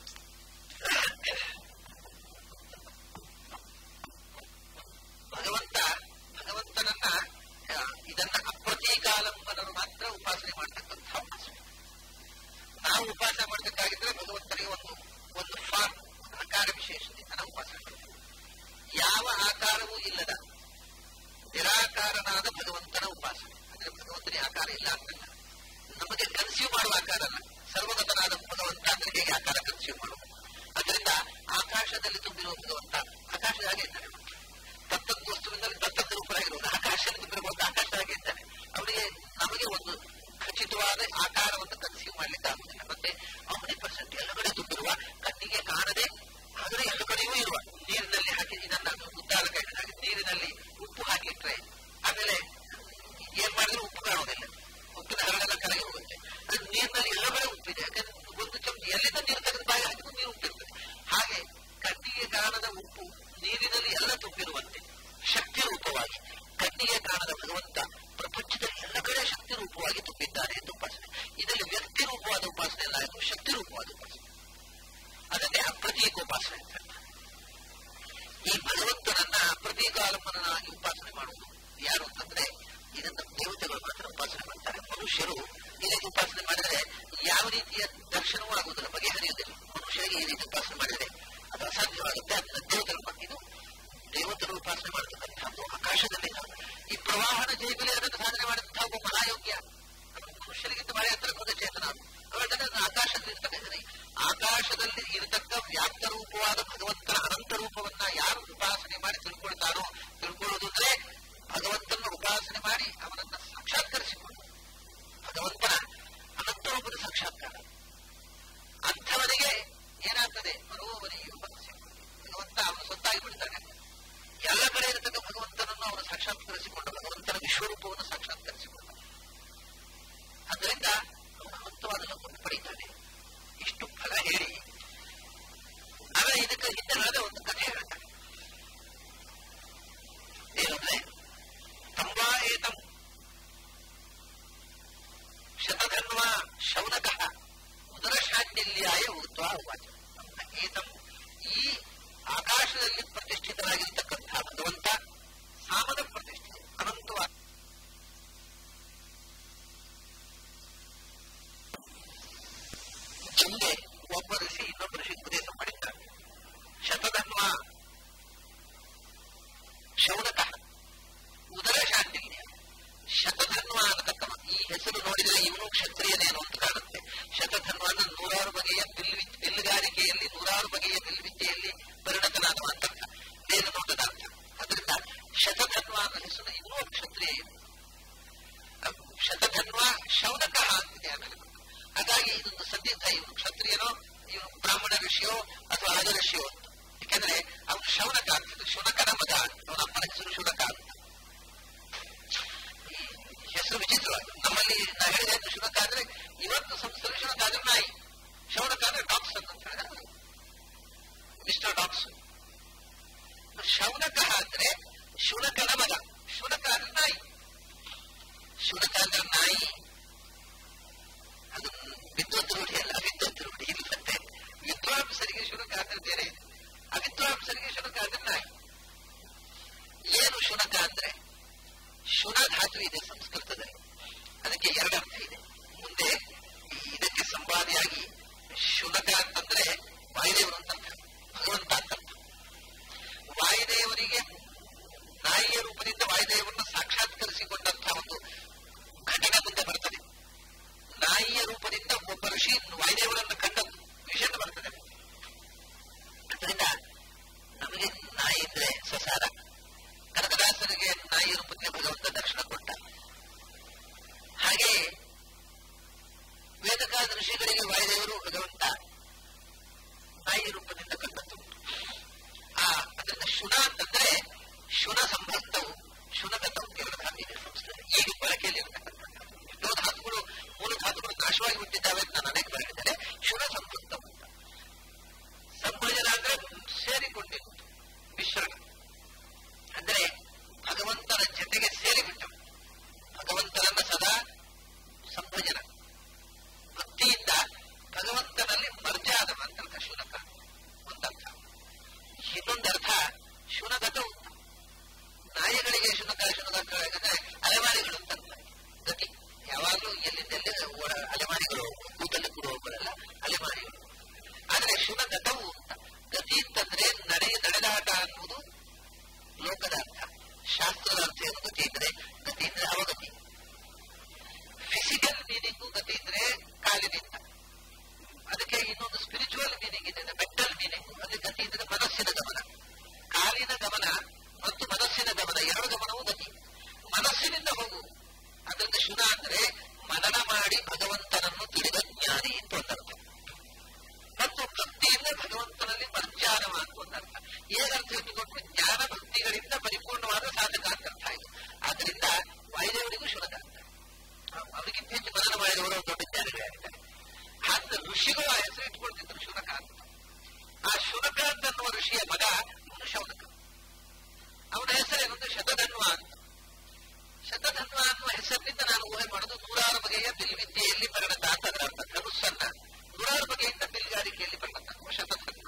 ಭಗವಂತ ಭಗವಂತನನ್ನ ಆ, ಇದನ್ನ ಅಪ್ರತೀಕಾಲಂಬನರು ಮಾತ್ರ ಉಪಾಸನೆ ಮಾಡ್ತಕ್ಕಂಥ ಉಪಾಸನೆ ನಾವು ಉಪಾಸನೆ ಮಾಡಬೇಕಾಗಿದ್ರೆ ಭಗವಂತನಿಗೆ ಒಂದು ಒಂದು ಫಾರ್ಮ್ ಆಕಾರ ವಿಶೇಷದಿಂದ ನಾವು ಉಪಾಸನೆ ಮಾಡ್ತೇವೆ ಯಾವ ಆಕಾರವೂ ಇಲ್ಲದ ನಿರಾಕಾರನಾದ ಭಗವಂತನ ಉಪಾಸನೆ ಅಂದ್ರೆ ಭಗವಂತನಿಗೆ ಆಕಾರ ಇಲ್ಲ ಅಂತಲ್ಲ ನಮಗೆ ಕನ್ಸ್ಯೂಮ್ ಮಾಡುವ ಆಕಾರ ಅಲ್ಲ ಸರ್ವಗತನಾದ ಭಗವಂತ ಅಂದ್ರೆ ಹೇಗೆ ಆಕಾರ ಕನ್ಸ್ಯೂಮ್ ಮಾಡುವುದು ಅದರಿಂದ ಆಕಾಶದಲ್ಲಿ ತುಂಬಿರುವ ಭಗವಂತ ಆಕಾಶದ ಹಾಗೆ ಇದ್ದಾನೆ ತತ್ತದ್ ವಸ್ತುವಿನಲ್ಲಿ ತತ್ತದ ರೂಪರಾಗಿರುವುದು ಆಕಾಶದಲ್ಲಿ ತುಂಬಿರುವಂತ ಆಕಾಶದಾಗೆ ಇದ್ದಾನೆ ಅವನಿಗೆ ನಮಗೆ ಒಂದು ಖಚಿತವಾದ ಆಕಾರವನ್ನು ಕನ್ಸ್ಯೂಮ್ ಮಾಡ್ಲಿಕ್ಕೆ ಆಗುದಿಲ್ಲ ಮತ್ತೆ ಅವನಿ ಪರ್ಸೆಂಟ್ ಎಲ್ಲ ಕಡೆ ತುಂಬಿರುವ ಕಣ್ಣಿಗೆ ಕಾಣದೆ ಆದರೆ ಎಲ್ಲ ಕಡೆಯೂ ಇರುವ ನೀರಿನಲ್ಲಿ ಹಾಕಿ ಇದನ್ನ ಉದ್ದಾರಕ ಹಾಕಿ ನೀರಿನಲ್ಲಿ ಉಪ್ಪು ಹಾಕಿಟ್ರೆ ಆಮೇಲೆ ಏನ್ ಮಾಡಿದ್ರು ಉಪ್ಪು ಕಾಣುವುದಿಲ್ಲ ಉಪ್ಪಿನ ಹರಳೆಲ್ಲ ಕರಗಿ ಹೋಗುತ್ತೆ ಅದು ನೀರಿನಲ್ಲಿ ಎಲ್ಲ ಕಡೆ ಉಪ್ಪಿದೆ ಯಾಕಂದ್ರೆ ಒಂದು ಚಮಚ ಎಲ್ಲಿಂದ ನೀರು ತೆಗೆದು ಬಾಯಿ ಹಾಕಿದ್ರು ನೀರು ಉಪ್ಪಿರ್ತದೆ ಹಾಗೆ ಕಣ್ಣಿಗೆ ಕಾಣದ ಉಪ್ಪು ನೀರಿನಲ್ಲಿ ಎಲ್ಲ ತುಂಬಿರುವಂತೆ ಶಕ್ತಿ ರೂಪವಾಗಿ ಕಣ್ಣಿಗೆ ಕಾಣದ ಭಗವಂತ ಪ್ರಪಂಚದಲ್ಲಿ ಎಲ್ಲ ಕಡೆ ಶಕ್ತಿ ರೂಪವಾಗಿ ತುಂಬಿದ್ದಾನೆ ಎಂದು ಉಪಾಸನೆ ಇದರಲ್ಲಿ ವ್ಯಕ್ತಿ ರೂಪವಾದ ಉಪಾಸನೆ ಅಲ್ಲ ಇದು ಶಕ್ತಿ ರೂಪವಾದ ಉಪಾಸನೆ ಅದನ್ನೇ ಅಪ್ರತೀಕ ಉಪಾಸನೆ ಅಂತ ಹೇಳ್ತಾರೆ. ಈ ಭಗವಂತನನ್ನ ಪ್ರತೀಕಾಲಂಬನಾಗಿ ಉಪಾಸನೆ ಮಾಡುವುದು ಯಾರು ಅಂತಂದ್ರೆ ಇದನ್ನ ದೇವತೆಗಳು ಮಾತ್ರ ಉಪಾಸನೆ ಮಾಡ್ತಾರೆ ಮನುಷ್ಯರು ಇದಕ್ಕೆ ಉಪಾಸನೆ ಮಾಡಿದರೆ ಯಾವ ರೀತಿಯ ದರ್ಶನವೂ ಆಗುವುದಿಲ್ಲ ಬಗೆಹರಿಯುವುದಿಲ್ಲ ಮನುಷ್ಯರಿಗೆ ಈ ರೀತಿ ಉಪಾಸನೆ ಮಾಡಿದರೆ ಅದು ಅಸಾಧ್ಯವಾಗುತ್ತೆ ಅದನ್ನ ದೇವತೆಗಳು ಮಾಡಿ ಇದು ದೇವತೆಗಳು ಉಪಾಸನೆ ಮಾಡತಕ್ಕಂಥದ್ದು ಆಕಾಶದಲ್ಲಿ ಈ ಪ್ರವಾಹನ ಜೈಬಲಿ ಅದನ್ನು ಸಾಧನೆ ಮಾಡಿದಂತಹ ಒಬ್ಬ ಮಹಾಯೋಗ್ಯ ಅವನು ಮನುಷ್ಯರಿಗಿಂತ ಬಹಳ ಎತ್ತರ ಹೋದ ಚೇತನ ಅವನು. ಅವಳನ್ನ ಆಕಾಶದಲ್ಲಿ ಇರ್ತಕ್ಕಂಥ ಆಕಾಶದಲ್ಲಿ ಇರತಕ್ಕ ವ್ಯಾಪ್ತ ರೂಪವಾದ ಭಗವಂತನ ಅನಂತ ರೂಪವನ್ನ ಯಾರು ಉಪಾಸನೆ ಮಾಡಿ ತಿಳ್ಕೊಳ್ತಾರೋ ತಿಳ್ಕೊಳ್ಳೋದು ಅಂದ್ರೆ ಭಗವಂತನ ಉಪಾಸನೆ ಮಾಡಿ ಅವನನ್ನ ಸಾಕ್ಷಾತ್ಕರಿಸಿಕೊಂಡು ಭಗವಂತನ ಅನಂತ ರೂಪದ ಸಾಕ್ಷಾತ್ಕಾರ ಅಂಥವನಿಗೆ ಏನಾಗ್ತದೆ ಬರುವವನಿಗೆ ಭಗವಂತ ಅವನು ಸ್ವತ್ತಾಗಿ ಬಿಡ್ತಾನೆ ಎಲ್ಲ ಕಡೆ ಇರತಕ್ಕ ಭಗವಂತನನ್ನು ಅವನು ಸಾಕ್ಷಾತ್ಕರಿಸಿಕೊಂಡು ಭಗವಂತನ ವಿಶ್ವರೂಪವನ್ನು ಸಾಕ್ಷಾತ್ಕರಿಸಿಕೊಂಡು ಅದರಿಂದ ಅವನು ಅನಂತವಾದ ಲೋಕವನ್ನು ಪಡೀತಾನೆ ಇಷ್ಟು ಫಲ ಹೇಳಿ ಏತಂ ಈ ಆಕಾಶದಲ್ಲಿ ಪ್ರತಿಷ್ಠಿತರಾಗಿರ್ತಕ್ಕಂಥ ಭಗವಂತ ಸಾಮದ ಪ್ರತಿಷ್ಠೆ ಅನಂತವಾದ ಮುಂದೆ ಒಬ್ಬ ಋಷಿ ಇನ್ನೊಬ್ಬ ಋಷಿ ಉಪದೇಶ ಮಾಡಿದ್ದಾರೆ ಶತಧನ್ವ ಶೌನಕ ಉದರ ಶಾಂತಿಗೆ ಶತಧನ್ವ ಅನ್ನತಕ್ಕವ ಈ ಹೆಸರು ನೋಡಿದರೆ ಇವನು ಕ್ಷತ್ರಿಯನೇನು ಅಂತ ಕಾಣುತ್ತೆ ಶತಧನ್ವ ಅಂದ್ರೆ ನೂರಾರು ಬಗೆಯ ಬಿಲ್ಲು ಬಿಲ್ಲುಗಾರಿಕೆಯಲ್ಲಿ ನೂರಾರು ಬಗೆಯ ಬಿಲ್ವಿದ್ಯೆಯಲ್ಲಿ ಪರಿಣತನಾದವ ಅಂತ ಮೇಲ ನೋಟದ ಅರ್ಥ ಅದರಿಂದ ಶತಧನ್ವ ಅನ್ನೋ ಹೆಸರು ಇನ್ನೂ ಕ್ಷತ್ರಿಯ ಇವು. ಶತಧನ್ವ ಶೌನಕ ಅಂತಿದೆ ಆಮೇಲೆ ಹಾಗಾಗಿ ಇದೊಂದು ಸಂದಿಗ್ಧ ಇವನು ಕ್ಷತ್ರಿಯನೋ ಇವನು ಬ್ರಾಹ್ಮಣ ಋಷಿಯೋ ಅಥವಾ ರಾಜ ಋಷಿಯೋ ಅಂತ ಯಾಕಂದ್ರೆ ಅವನು ಶೌನಕ ಆಗ್ತದೆ ಶುನಕನ ಮಗ ಅವನ ಅಪ್ಪನ ಹೆಸರು ಶುನಕ ಅಂತ ಈ ಹೆಸರು ವಿಚಿತ್ರವಾಗಿ ನಮ್ಮಲ್ಲಿ ನಾ ಹೇಳಿದ ಶುನಕ ಅಂದ್ರೆ ಇವತ್ತು ಸಂಸ್ಥೆ ಶುನಕ ಅಂದ್ರೆ ನಾಯಿ ಶೌನಕ ಅಂದ್ರೆ ಡಾಕ್ಸ್ ಅಂತ ಹೇಳಿದ್ರೆ ಮಿಸ್ಟರ್ ಡಾಕ್ಸ್ ಶೌನಕ ಅಂದ್ರೆ ಶುನಕನ ಮಗ ಶುನಕ ಅಂದ್ರೆ ನಾಯಿ ಶುನಕ ಅಂದ್ರೆ ನಾಯಿ ಅದು ವಿದ್ವತ್ ರೂಢಿ ಅಲ್ಲ ವಿದ್ವತ್ ರೂಢಿ ಇಲ್ಲಂತೆ ವಿದ್ವಾಂಸರಿಗೆ ಶುನಕ ಅಂದ್ರೆ ಬೇರೆ ಇದೆ ಅವಿದ್ವಾಂಸರಿಗೆ ಶುನಕ ಅಂದ್ರೆ ನಾಯಿ ಏನು ಶುನಕ ಅಂದ್ರೆ ಶುನ ಧಾತು ಇದೆ ಸಂಸ್ಕೃತದಲ್ಲಿ ಅದಕ್ಕೆ ಎರಡು ಅರ್ಥ ಇದೆ ಮುಂದೆ ಇದಕ್ಕೆ ಸಂವಾದಿಯಾಗಿ ಶುನಕ ಅಂತಂದ್ರೆ ವಾಯುದೇವರು ಅಂತ ಅರ್ಥ ಭಗವಂತ ಅಂತ ಅರ್ಥ ವಾಯುದೇವರಿಗೆ ನಾಯಿಯ ರೂಪದಿಂದ ವಾಯುದೇವರನ್ನು ಸಾಕ್ಷಾತ್ಕರಿಸಿಕೊಂಡಂತಹ ಒಂದು ಘಟನೆ ಮುಂದೆ ಬರ್ತದೆ ನಾಯಿಯ ರೂಪದಿಂದ ಒಬ್ಬ ಋಷಿ ವಾಯುದೇವರನ್ನು ಕಂಡದ್ದು ವಿಷಯ ಬರ್ತದೆ ಅದರಿಂದ ನಮಗೆ ನಾಯಿ ಅಂದ್ರೆ ಸಸಾರ ಕನಕದಾಸರಿಗೆ ನಾಯಿ ರೂಪಕ್ಕೆ ಭಗವಂತ ದರ್ಶನ ಕೊಟ್ಟ ಹಾಗೆ ವೇದಕಾದ ಋಷಿಗಳಿಗೆ ವಾಯುದೇವರು ಭಗವಂತ ನಾಯಿ ರೂಪದಿಂದ ಕಂಡದ್ದು ಆ ಅದರಿಂದ ಶುನ ಅಂತಂದ್ರೆ ಶುನ ಸಂಬಂಧವು ಶುನಕತವು ಕೇವಲ ಧಾತಿದೆ ಸಂಸ್ಕೃತಿ ಈಗ ಬಳಕೆಯಲ್ಲಿ ಇರತಕ್ಕಂಥದ್ದು ಎಷ್ಟೋ ಧಾತುಗಳು ಮೂಲ ಧಾತುಗಳು ನಾಶವಾಗಿ ಬಿಟ್ಟಿದ್ದಾವೆ ಅಂತ ನಾನು ಅನೇಕ ಬರೆದಿದ್ದೇನೆ ಶುನ ಸಂಬಂಧವು ಸಂಭೋಜನ ಅಂದ್ರೆ ಸೇರಿಕೊಂಡಿದ್ದು ಮಿಶ್ರಣ ಅಂದ್ರೆ ಭಗವಂತನ ಜೊತೆಗೆ ಸೇರಿಬಿಟ್ಟವು ಭಗವಂತನನ್ನ ಸದಾ ಸಂಭಜನ ಭಕ್ತಿಯಿಂದ ಭಗವಂತನಲ್ಲಿ ಮರ್ಜಾದವ ಅಂತ ಶುನಕ ಒಂದರ್ಥ ಇನ್ನೊಂದರ್ಥ ಶುನಗತ ಉಂಟು ನಾಯಿಗಳಿಗೆ ಶುನಕ ಶುನಕ ಯಾಕಂದ್ರೆ ಅಲೆಮಾರಿಗಳು ಅಂತ ಗತಿ ಯಾವಾಗಲೂ ಎಲ್ಲಿಂದೆಲ್ಲಿ ಓಡ- ಅಲೆಮಾರಿಗಳು ಕೂತಲ್ಲಿ ಕೂಡ ಹೋಗೋರಲ್ಲ ಅಲೆಮಾರಿಗಳು ಆದ್ರೆ ಶುನಗತವು ಅಂತ ಗತಿ ಅಂತಂದ್ರೆ ನಡೆ ನಡೆದಾಟ ಅನ್ನುವುದು ಲೋಕದ ಅರ್ಥ ಶಾಸ್ತ್ರದ ಅರ್ಥ ಏನು ಗತಿ ಅಂದ್ರೆ ಗತಿ ಅಂದ್ರೆ ಅವಗತಿ ಫಿಸಿಕಲ್ ಮೀನಿಂಗು ಗತಿ ಅಂದ್ರೆ ಕಾಲಿನಿಂದ ಅದಕ್ಕೆ ಇನ್ನೊಂದು ಸ್ಪಿರಿಚುವಲ್ ಮೀನಿಂಗ್ ಇದೆ ಮೆಂಟಲ್ ಮೀನಿಂಗ್ ಅಲ್ಲಿ ಗತಿ ಅಂದ್ರೆ ಮನಸ್ಸಿನ ಗಮನ ಕಾಲಿನ ಗಮನ ಮತ್ತು ಮನಸ್ಸಿನ ಗಮನ ಎರಡು ಗಮನವೂ ಗತಿ ಮನಸ್ಸಿನಿಂದ ಹೋಗು ಅದರಿಂದ ಶುನ ಅಂದ್ರೆ ಮನನ ಮಾಡಿ ಭಗವಂತನನ್ನು ತಿಳಿದ ಜ್ಞಾನಿ ಅಂತ ಒಂದರ್ಥ ಮತ್ತು ಭಕ್ತಿಯಿಂದ ಭಗವಂತನಲ್ಲಿ ಮರ್ಜಾನವ ಅಂತ ಒಂದರ್ಥ ಏನರ್ಥ ಇಟ್ಟುಕೊಂಡು ಜ್ಞಾನ ಭಕ್ತಿಗಳಿಂದ ಪರಿಪೂರ್ಣವಾದ ಸಾಧಕ ಅಂತ ಅರ್ಥ ಆಯಿತು ಆದ್ರಿಂದ ವಾಯುದೇವರಿಗೂ ಶುನಕ ಅಂತ ಅವರಿಗಿಂತ ಹೆಚ್ಚು ಮನನ ಮಾಡಿದವರು ದೊಡ್ಡ ಜ್ಞಾನಿಗಳಾಗಿದ್ದಾರೆ ಹಾಗೆ ಋಷಿಗಳು ಆ ಹೆಸರು ಇಟ್ಕೊಳ್ತಿದ್ರು ಶುನಕ ಅಂತ ಆ ಶುನಕ ಅಂತ ಅನ್ನುವ ಋಷಿಯ ಮಗ ಇವನು ಶೌನಕ ಅವನ ಹೆಸರೇನೊಂದು ಶತಧನ್ವ ಅಂತ ಶತಧನ್ವ ಅನ್ನುವ ಹೆಸರಿನಿಂದ ನಾನು ಊಹೆ ಮಾಡೋದು ನೂರಾರು ಬಗೆಯ ಬಿಲ್ವಿದ್ಯೆಯಲ್ಲಿ ಪರಿಣತ ಅಂತ ಅದರ ಅರ್ಥ ಧನುಸ್ಸನ್ನ ನೂರಾರು ಬಗೆಯಿಂದ ಬಿಲ್ಗಾರಿಕೆಯಲ್ಲಿ ಪರಿಣತ ಶತಧನ್ವ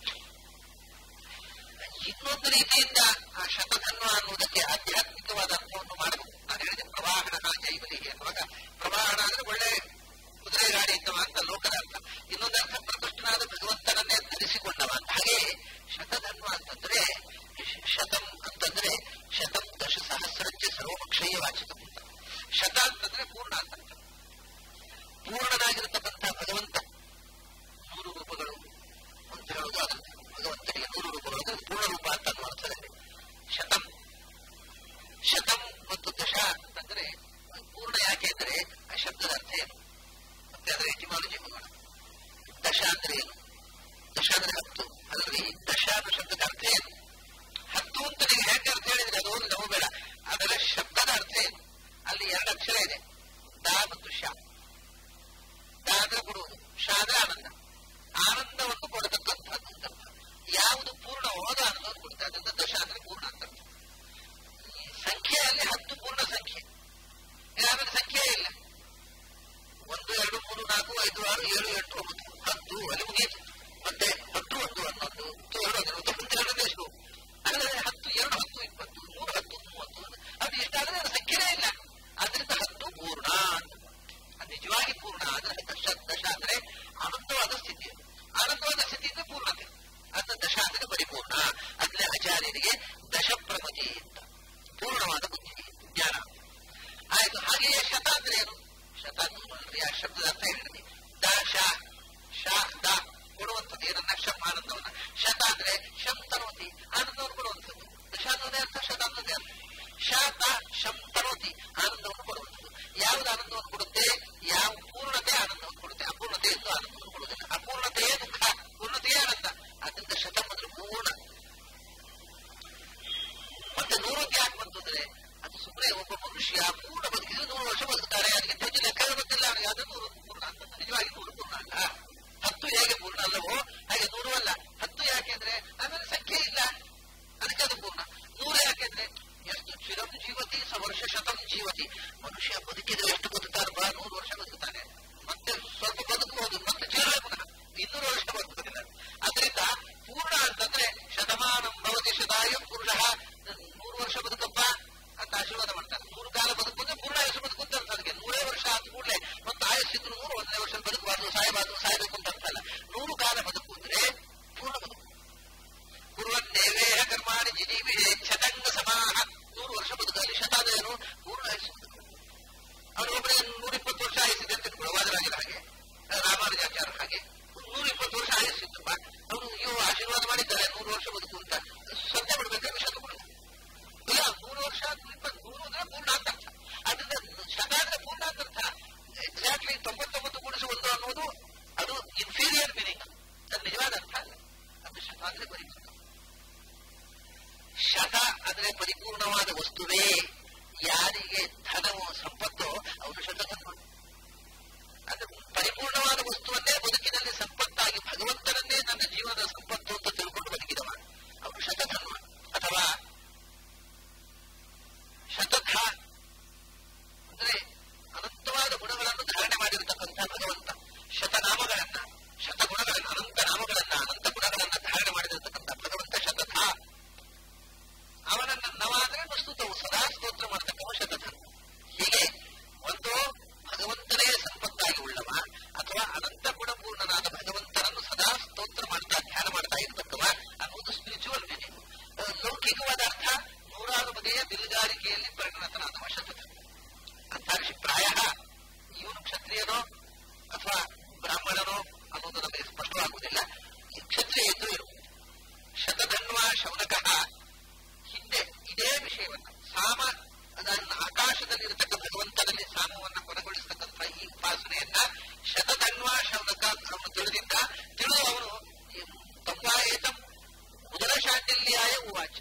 ಇನ್ನೊಂದು ರೀತಿಯಿಂದ ಆ ಶತಧನ್ವ ಅನ್ನುವುದಕ್ಕೆ ಆಧ್ಯಾತ್ಮಿಕವಾದ ಅರ್ಥವನ್ನು ಮಾಡಬಹುದು ನಾನು ಹೇಳಿದೆ ಪ್ರವಾಹನ ಜೈವಲಿಗೆ ಅನ್ನುವಾಗ ಪ್ರವಾಹನ ಅಂದ್ರೆ ಒಳ್ಳೆ ಕುದುರೆ ಗಾಡಿ ಇದ್ದವ ಅಂತ ಲೋಕದ ಅರ್ಥ ಇನ್ನೊಂದು ಅರ್ಥ ಪ್ರಕೃಷ್ಟನಾದ ಭಗವಂತನನ್ನೇ ಧರಿಸಿಕೊಂಡವ ಅಂತ ಹಾಗೆ ಶತಧನ್ವ ಅಂತಂದ್ರೆ ಶತಂ ಅಂತಂದ್ರೆ ಶತಂ ದಶ ಸಹಸ್ರಂಚ ಸರ್ವಮಕ್ಷಯ ವಾಚಕ ಅಂತ ಶತ ಅಂತಂದ್ರೆ ಪೂರ್ಣ ಅಂತ ಅರ್ಥ. ಪೂರ್ಣನಾಗಿರತಕ್ಕಂಥ ಭಗವಂತ ನೂರು ರೂಪಗಳು ಅಂತ ಹೇಳುವುದು ಅದನ್ನು ಭಗವಂತನಿಗೆ ನೂರು ರೂಪಗಳು ಅಂದ್ರೆ ಪೂರ್ಣ ರೂಪ ಅಂತ ಅನ್ನುವ ಅರ್ಥದಲ್ಲಿ ಶತಂ ಶತಂ ಮತ್ತು ದಶ ಅಂತಂದ್ರೆ ಪೂರ್ಣ ಯಾಕೆ ಅಂದ್ರೆ ಆ ಶಬ್ದದ ಅರ್ಥ ಏನು ಮತ್ತೆ ಅದರ ಎಟಿಮಾಲಜಿ ಹೋಗೋಣ ದಶ ಅಂದ್ರೆ ಏನು ದಶ ಅಂದ್ರೆ ಹತ್ತು ಅದರಲ್ಲಿ ದಶ ಅನ್ನೋ ಶಬ್ದದ ಅರ್ಥ ಏನು ಹತ್ತು ಅಂತಲೇ ಅವನಿಗೆ ದಶಪ್ರಮತಿ ಅಂತ ಪೂರ್ಣವಾದ ಬುದ್ಧಿ ಜ್ಞಾನ ಆಯ್ತು ಹಾಗೆಯೇ ಶತ ಅಂದ್ರೆ ಏನು ಶತ ಅಂದ್ರೆ ಆ ಶಬ್ದದ ಅರ್ಥ ಹೇಳಿದ್ವಿ ದ ಶ ಶ ದ ಕೊಡುವಂಥದ್ದು ಏನನ್ನ ಶಂ ಆನಂದವನ್ನ ಶತ ಅಂದ್ರೆ ಶಂ ತನೋತಿ ಆನಂದವನ್ನು ಕೊಡುವಂಥದ್ದು ದಶ ಅನ್ನೋದೇ ಅರ್ಥ ಶತ ಅನ್ನೋದೇ ಅರ್ಥ ಶ ತ ಶಂ ತನೋತಿ ಆನಂದವನ್ನು ಕೊಡುವಂಥದ್ದು ಯಾವುದು ಆನಂದವನ್ನು ಕೊಡುತ್ತೆ ಯಾವ ಪೂರ್ಣತೆ ಆನಂದವನ್ನು ಕೊಡುತ್ತೆ ಅಪೂರ್ಣತೆ ಎಂದು ಆನಂದವನ್ನು ಕೊಡುವುದಿಲ್ಲ ಅಪೂರ್ಣತೆಯೇ ದುಃಖ ಪೂರ್ಣತೆಯೇ ಆನಂದ ಅದರಿಂದ ಶತಂ ಅಂದ್ರೆ ಪೂರ್ಣ ಮತ್ತೆ ನೂರಕ್ಕೆ ಯಾಕೆ ಬಂತಂದ್ರೆ ಅದು ಸುಮ್ಮನೆ ಒಬ್ಬ ಮನುಷ್ಯ ಪೂರ್ಣ ಬದುಕಿದ್ರೆ ನೂರು ವರ್ಷ ಬದುಕ್ತಾರೆ ಅದಕ್ಕೆ ಹೆಚ್ಚು ಲೆಕ್ಕ ಗೊತ್ತಿಲ್ಲ ಅವನಿಗೆ ಅದು ನೂರು ಪೂರ್ಣ ಅಂತ ನಿಜವಾಗಿ ನೂರು ಪೂರ್ಣ ಅಲ್ಲ ಹತ್ತು ಹೇಗೆ ಪೂರ್ಣ ಅಲ್ಲವೋ ಹಾಗೆ ನೂರು ಅಲ್ಲ ಹತ್ತು ಯಾಕೆಂದ್ರೆ ಆಮೇಲೆ ಸಂಖ್ಯೆ ಇಲ್ಲ ಅದಕ್ಕೆ ಅದು ಪೂರ್ಣ ನೂರು ಯಾಕೆಂದ್ರೆ ಎಷ್ಟು ಚಿರಂ ಜೀವತಿ ಸ ವರ್ಷ ಶತಂ ಜೀವತಿ ಮನುಷ್ಯ ಬದುಕಿದ್ರೆ ಎಷ್ಟು ಬದುಕ್ತಾರಪ್ಪ ನೂರು ವರ್ಷ ಬದುಕ್ತಾನೆ ಮತ್ತೆ ಸ್ವಲ್ಪ ಬದುಕಬಹುದು ಮತ್ತೆ ಜೀವ ಪುನಃ ಇನ್ನೂರು ವರ್ಷ ಬದುಕುವುದಿಲ್ಲ ಅದರಿಂದ ಪೂರ್ಣ ಅಂತಂದ್ರೆ ಶತಮಾನಂ ಭವತಿ ಶತಾಯು ಪುರುಷ ನೂರು ವರ್ಷ ಬದುಕಪ್ಪ ಅಂತ ಆಶೀರ್ವಾದ ಮಾಡ್ತಾರೆ ನೂರು ಕಾಲ ಬದುಕುಂದ್ರೆ ಪೂರ್ಣ ಆಯುಷ್ ಬದುಕುಂತ ಅಂತ ಅದಕ್ಕೆ ನೂರೇ ವರ್ಷ ಆದ ಕೂಡಲೇ ಮತ್ತೆ ಆಯುಷ್ಸಿದ್ರು ನೂರು ಒಂದನೇ ವರ್ಷ ಬದುಕಬಾರ್ದು ಸಾಯಬಾರ್ದು ಸಾಯಬೇಕು ಅಂತ ಅರ್ಥಲ್ಲ ನೂರು ಕಾಲ ಬದುಕು ಅಂದ್ರೆ ಪೂರ್ಣ ಬದುಕು ಕುರುವನ್ನೇವೇಹ ಕರ್ಮಾಣಿ ಜಿಜೀವಿಹೇ ಶತಂಗ ಸಮಾಹ ನೂರು ವರ್ಷ ಬದುಕಲ್ಲಿ ಶತಾದೇನು ಪೂರ್ಣ ಆಯುಷ್ ಅವರೊಬ್ಬರೇ ನೂರಿಪ್ಪತ್ತು ವರ್ಷ ಆಯುಷ್ಸಿದೆ ಅಂತ ಗುಣವಾದರಾಗಿರ ಹಾಗೆ ರಾಮಾನುಜಾಚಾರ್ಯ ಹಾಗೆ ನೂರ ಇಪ್ಪತ್ತು ವರ್ಷ ಆಯುಷ್ಸಿದ್ದಪ್ಪ ಅವರು ಇವು ಆಶೀರ್ವಾದ ಮಾಡಿದ್ದಾರೆ ನೂರು ವರ್ಷ ಬದುಕು ಅಂತ ಶ್ರದ್ಧೆ ಬಿಡ್ಬೇಕಾದ್ರೆ ಶತ ಕೊಡಬೇಕು ಇಲ್ಲ ನೂರು ವರ್ಷ ಇಪ್ಪತ್ತು ನೂರು ಅಂದ್ರೆ ಪೂರ್ಣ ಅಂತ ಅರ್ಥ ಅದರಿಂದ ಶತ ಅಂದ್ರೆ ಪೂರ್ಣ ಅಂತ ಅರ್ಥ ಎಕ್ಸಾಕ್ಟ್ಲಿ ತೊಂಬತ್ತೊಂಬತ್ತು ಕೂಡಿಸಿ ಒಂದು ಅನ್ನೋದು ಅದು ಇನ್ಫೀರಿಯರ್ ಮೀನಿಂಗ್ ಅದು ನಿಜವಾದ ಅರ್ಥ ಅಲ್ಲ ಅದು ಶತ ಅಂದ್ರೆ ಪರಿಪೂರ್ಣ ಶತ ಅಂದ್ರೆ ಪರಿಪೂರ್ಣವಾದ ವಸ್ತುವೇ ಯಾರಿಗೆ ಧನವು ಸಂಪತ್ತು ಅವನು ಶತಧನ್ವ ಅದು ಪರಿಪೂರ್ಣವಾದ ವಸ್ತುವನ್ನೇ ಬದುಕಿನಲ್ಲಿ ಸಂಪತ್ತಾಗಿ ಭಗವಂತನನ್ನೇ ನನ್ನ ಜೀವನದ ಸಂಪತ್ತು ಅಂತ ತಿಳ್ಕೊಂಡು ಬದುಕಿದವ ಅವನು ಶತಧನ್ವ ಅಥವಾ ಶತಥ ಅಂದ್ರೆ ಅನಂತವಾದ ಗುಣಗಳನ್ನು ಧಾರಣೆ ಮಾಡಿರತಕ್ಕಂಥ ಭಗವಂತ ಶತನಾಮಗಳನ್ನ ಶತಗುಣಗಳನ್ನ ಅನಂತ ನಾಮಗಳನ್ನ ಅನಂತ ಗುಣಗಳನ್ನ ಧಾರಣೆ ಮಾಡಿರತಕ್ಕಂಥ ಭಗವಂತ ಶತಥ ಅವನನ್ನ ನವಾದ್ರೆ ವಸ್ತುತವು ಸದಾ ಸ್ತೋತ್ರ ಮಾಡತಕ್ಕವ ಶತಧನ್ವ ಹೀಗೆ ಒಂದು ಭಗವಂತನೇ ಸಂಪತ್ತಾಗಿ ಉಳ್ಳವ ಅಥವಾ ಅನಂತ ಗುಣಪೂರ್ಣನಾದ ಭಗವಂತನನ್ನು ಸದಾ ಸ್ತೋತ್ರ ಮಾಡ್ತಾ ಧ್ಯಾನ ಮಾಡ್ತಾ ಇರ್ತಕ್ಕವ ಅನ್ನೋದು ಸ್ಪಿರಿಚುವಲ್ ಮೀನಿಂಗ್ ಲೌಕಿಕವಾದ ಅರ್ಥ ನೂರಾರು ಬಗೆಯ ಬಿಲ್ಗಾರಿಕೆಯಲ್ಲಿ ಪರಿಣತನಾದವ ಶತಧನ್ವ ಅಂತ ಪ್ರಾಯ ಇವನು ಕ್ಷತ್ರಿಯನೋ ಅಥವಾ ಬ್ರಾಹ್ಮಣನೋ ಅನ್ನೋದು ನಮಗೆ ಸ್ಪಷ್ಟವಾಗುವುದಿಲ್ಲ ಈ ಕ್ಷತ್ರಿಯ ಇದ್ದು ಇರುವುದು ಶತಧನ್ವ ಶೌನಕಃ ಹಿಂದೆ ಇದೇ ವಿಷಯವನ್ನ ಸಾಮ ಅದನ್ನ ಆಕಾಶದಲ್ಲಿರತಕ್ಕ ಭಗವಂತನಲ್ಲಿ ಸಾಮವನ್ನ ಕೊನೆಗೊಳಿಸತಕ್ಕಂಥ ಈ ಉಪಾಸನೆಯನ್ನ ಶತಧನ್ವ ಶೌನಕ ಅವನು ತಿಳಿದಿದ್ದ ತಿಳಿದು ಅವನು ತಂವಾಯೇತಂ ಉದರ ಶಾಂಡಿಲ್ಯಾಯ ಉವಾಚ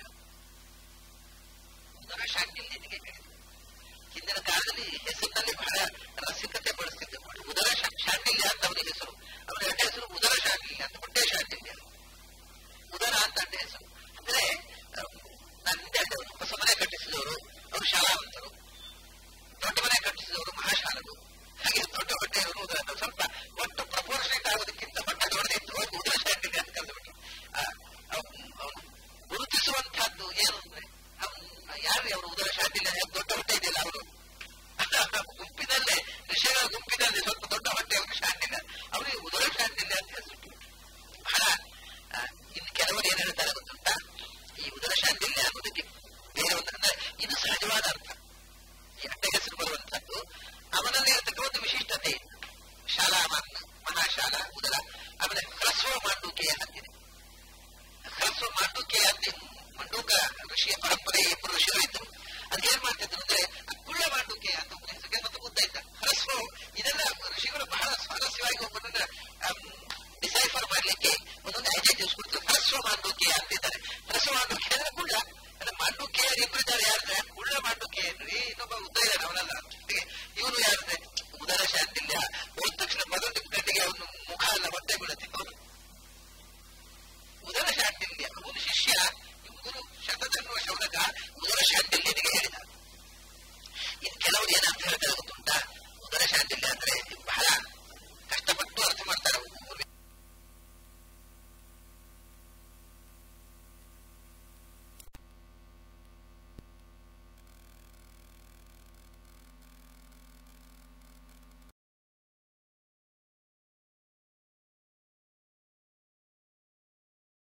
ಉದರ ಶಾಂಡಿಲ್ಯನಿಗೆ ಕೇಳಿದ ಹಿಂದಿನ ಕಾಲದಲ್ಲಿ ಹೆಸರಿನಲ್ಲಿ ಬಹಳ ರಸಿಕತೆ ಬಳಸ್ತಿದ್ದೆ ನೋಡಿ ಉದರ ಶಾಂಡಿಲ್ಯ ಅಂತ ಅವನಿಗೆ ಹೆಸರು ಅವನ ಅಡ್ಡ ಹೆಸರು ಉದರ ಶಾಂಡಿಲ್ಯ ಅಂತ ಹೊಟ್ಟೆ ಶಾಂಡಿಲ್ಯ ಉದರ ಅಂತ ಅಡ್ಡ ಹೆಸರು ಅಂದ್ರೆ ನನ್ನ ಹೊಸ ಮನೆ ಕಟ್ಟಿಸಿದವರು ಅವರು ಶಾಲಾವಂತರು ದೊಡ್ಡ ಮನೆ ಕಟ್ಟಿಸಿದವರು ಮಹಾಶಾಲರು ಹಾಗೆ ದೊಡ್ಡ ಹೊಟ್ಟೆ ಇರುವುದು ಅದು ಸ್ವಲ್ಪ ಒಟ್ಟು ಪ್ರಪೋರ್ಷನೇಟ್ ಆಗೋದಕ್ಕಿಂತ ಹೊಟ್ಟೆ ದೊಡ್ಡದಿತ್ತು ಅದು ಉದರ ಶಾಂಡಿಲ್ಯ ಅಂತ ಕರೆದುಬಿಟ್ಟು ಅವನು ಗುರುತಿಸುವಂತಹದ್ದು ಏನು ಅಂದ್ರೆ ಯಾರು ಅವರು ಉದರ ಶಾಂಡಿಲ್ಯ ದೊಡ್ಡ ಹೊಟ್ಟೆ ಇದೆಯಲ್ಲ ಅವರು ಗುಂಪಿನಲ್ಲೇ ಋಷಿಗಳ ಗುಂಪಿನಲ್ಲಿ ಸ್ವಲ್ಪ ದೊಡ್ಡ ಹೊಟ್ಟೆ ಅವರು ಶಾಂಡಿಲ್ಯ ಅವರಿಗೆ ಉದರ ಶಾಂಡಿಲ್ಯ ಅಂತ ಹೆಸರು ಬಹಳ ಇನ್ನು ಕೆಲವರು ಏನ್ ಹೇಳ್ತಾರೆ ಗೊತ್ತುಂಟ ಈ ಉದರ ಶಾಂಡಿಲ್ಯ ಅನ್ನೋದಕ್ಕೆ ಬೇರೆ ಒಂದು ಅಂದ್ರೆ ಇದು ಸಹಜವಾದ ಅರ್ಥ ಈ ಅಡ್ಡ ಹೆಸರು ಬರುವಂತದ್ದು ಅವನಲ್ಲಿ ಇರತಕ್ಕ ಒಂದು ವಿಶಿಷ್ಟತೆ ಶಾಲಾ ಮಹಾಶಾಲಾ ಉದರ ಆಮೇಲೆ ಹ್ರಸ್ವ ಮಾಂಡೂಕೆಯ ಹತ್ತಿದೆ ಹ್ರಸ್ವ ಮಾಂಡೂಕೆಯ ಹತ್ತಿ ಮಂಡೂಕ ಋಷಿಯ ಪರಂಪರೆ ಇಬ್ಬರು ಋಷಿಗಳಿದ್ದರು ಅದೇನ್ ಮಾಡ್ತಿದ್ರು ಅಂದ್ರೆ ಕುಳ್ಳ ಮಾಂಡುಕೆ ಅಂತ ಒಬ್ಬ ಹೆಸರಿಗೆ ಮತ್ತು ಉದ್ದ ಇದ್ದ ಹ್ರಸ್ವ ಇದೆಲ್ಲ ಋಷಿಗಳು ಬಹಳ ಸ್ವಾರಸ್ಯವಾಗಿ ಒಬ್ಬನನ್ನ ಡಿಸೈಫರ್ ಮಾಡ್ಲಿಕ್ಕೆ ಒಂದೊಂದು ಐಡೆಂಟಿಸ್ ಕೊಡ್ತಾರೆ ಹ್ರಸ್ವ ಮಾಂಡುಕೆ ಅಂತಿದ್ದಾರೆ ಹ್ರಸ್ವ ಮಾಂಡುಕೆ ಅಂದ್ರೆ ಕುಳ್ಳ ಮಾಂಡುಕೆ ಇಬ್ಬರಿದ್ದಾರೆ ಯಾರಂದ್ರೆ ಕುಳ್ಳ ಮಾಂಡುಕೆ ಏನ್ರಿ ಇನ್ನೊಬ್ಬ ಉದ್ದ ಇದ್ದಾನೆ ಅವನಲ್ಲ ಇವನು ಯಾರಂದ್ರೆ ಉದರ ಶಾಂತಿಲ್ಯ ಹೋದ ತಕ್ಷಣ ಮೊದಲು ಗಂಟೆಗೆ ಅವನು ಮುಖ ಎಲ್ಲ ಹೊಟ್ಟೆ ಬೀಳುತ್ತೆ ಅವನು ಉದರ ಶಾಂತಿಲ್ಯ ಅವನು ಶಿಷ್ಯ ಗುರು ಶತಧನ್ವ ಶೌನಕ ಉದರ ಶಾಂತಿಲ್ಯನಿಗೆ ಹೇಳಿದ ಇನ್ನು ಕೆಲವರು ಏನಂತ ಹೇಳ್ತಾರೆ ಗೊತ್ತುಂಟಾ ಉದರ ಶಾಂತಿಲ್ಯ ಅಂದ್ರೆ ಬಹಳ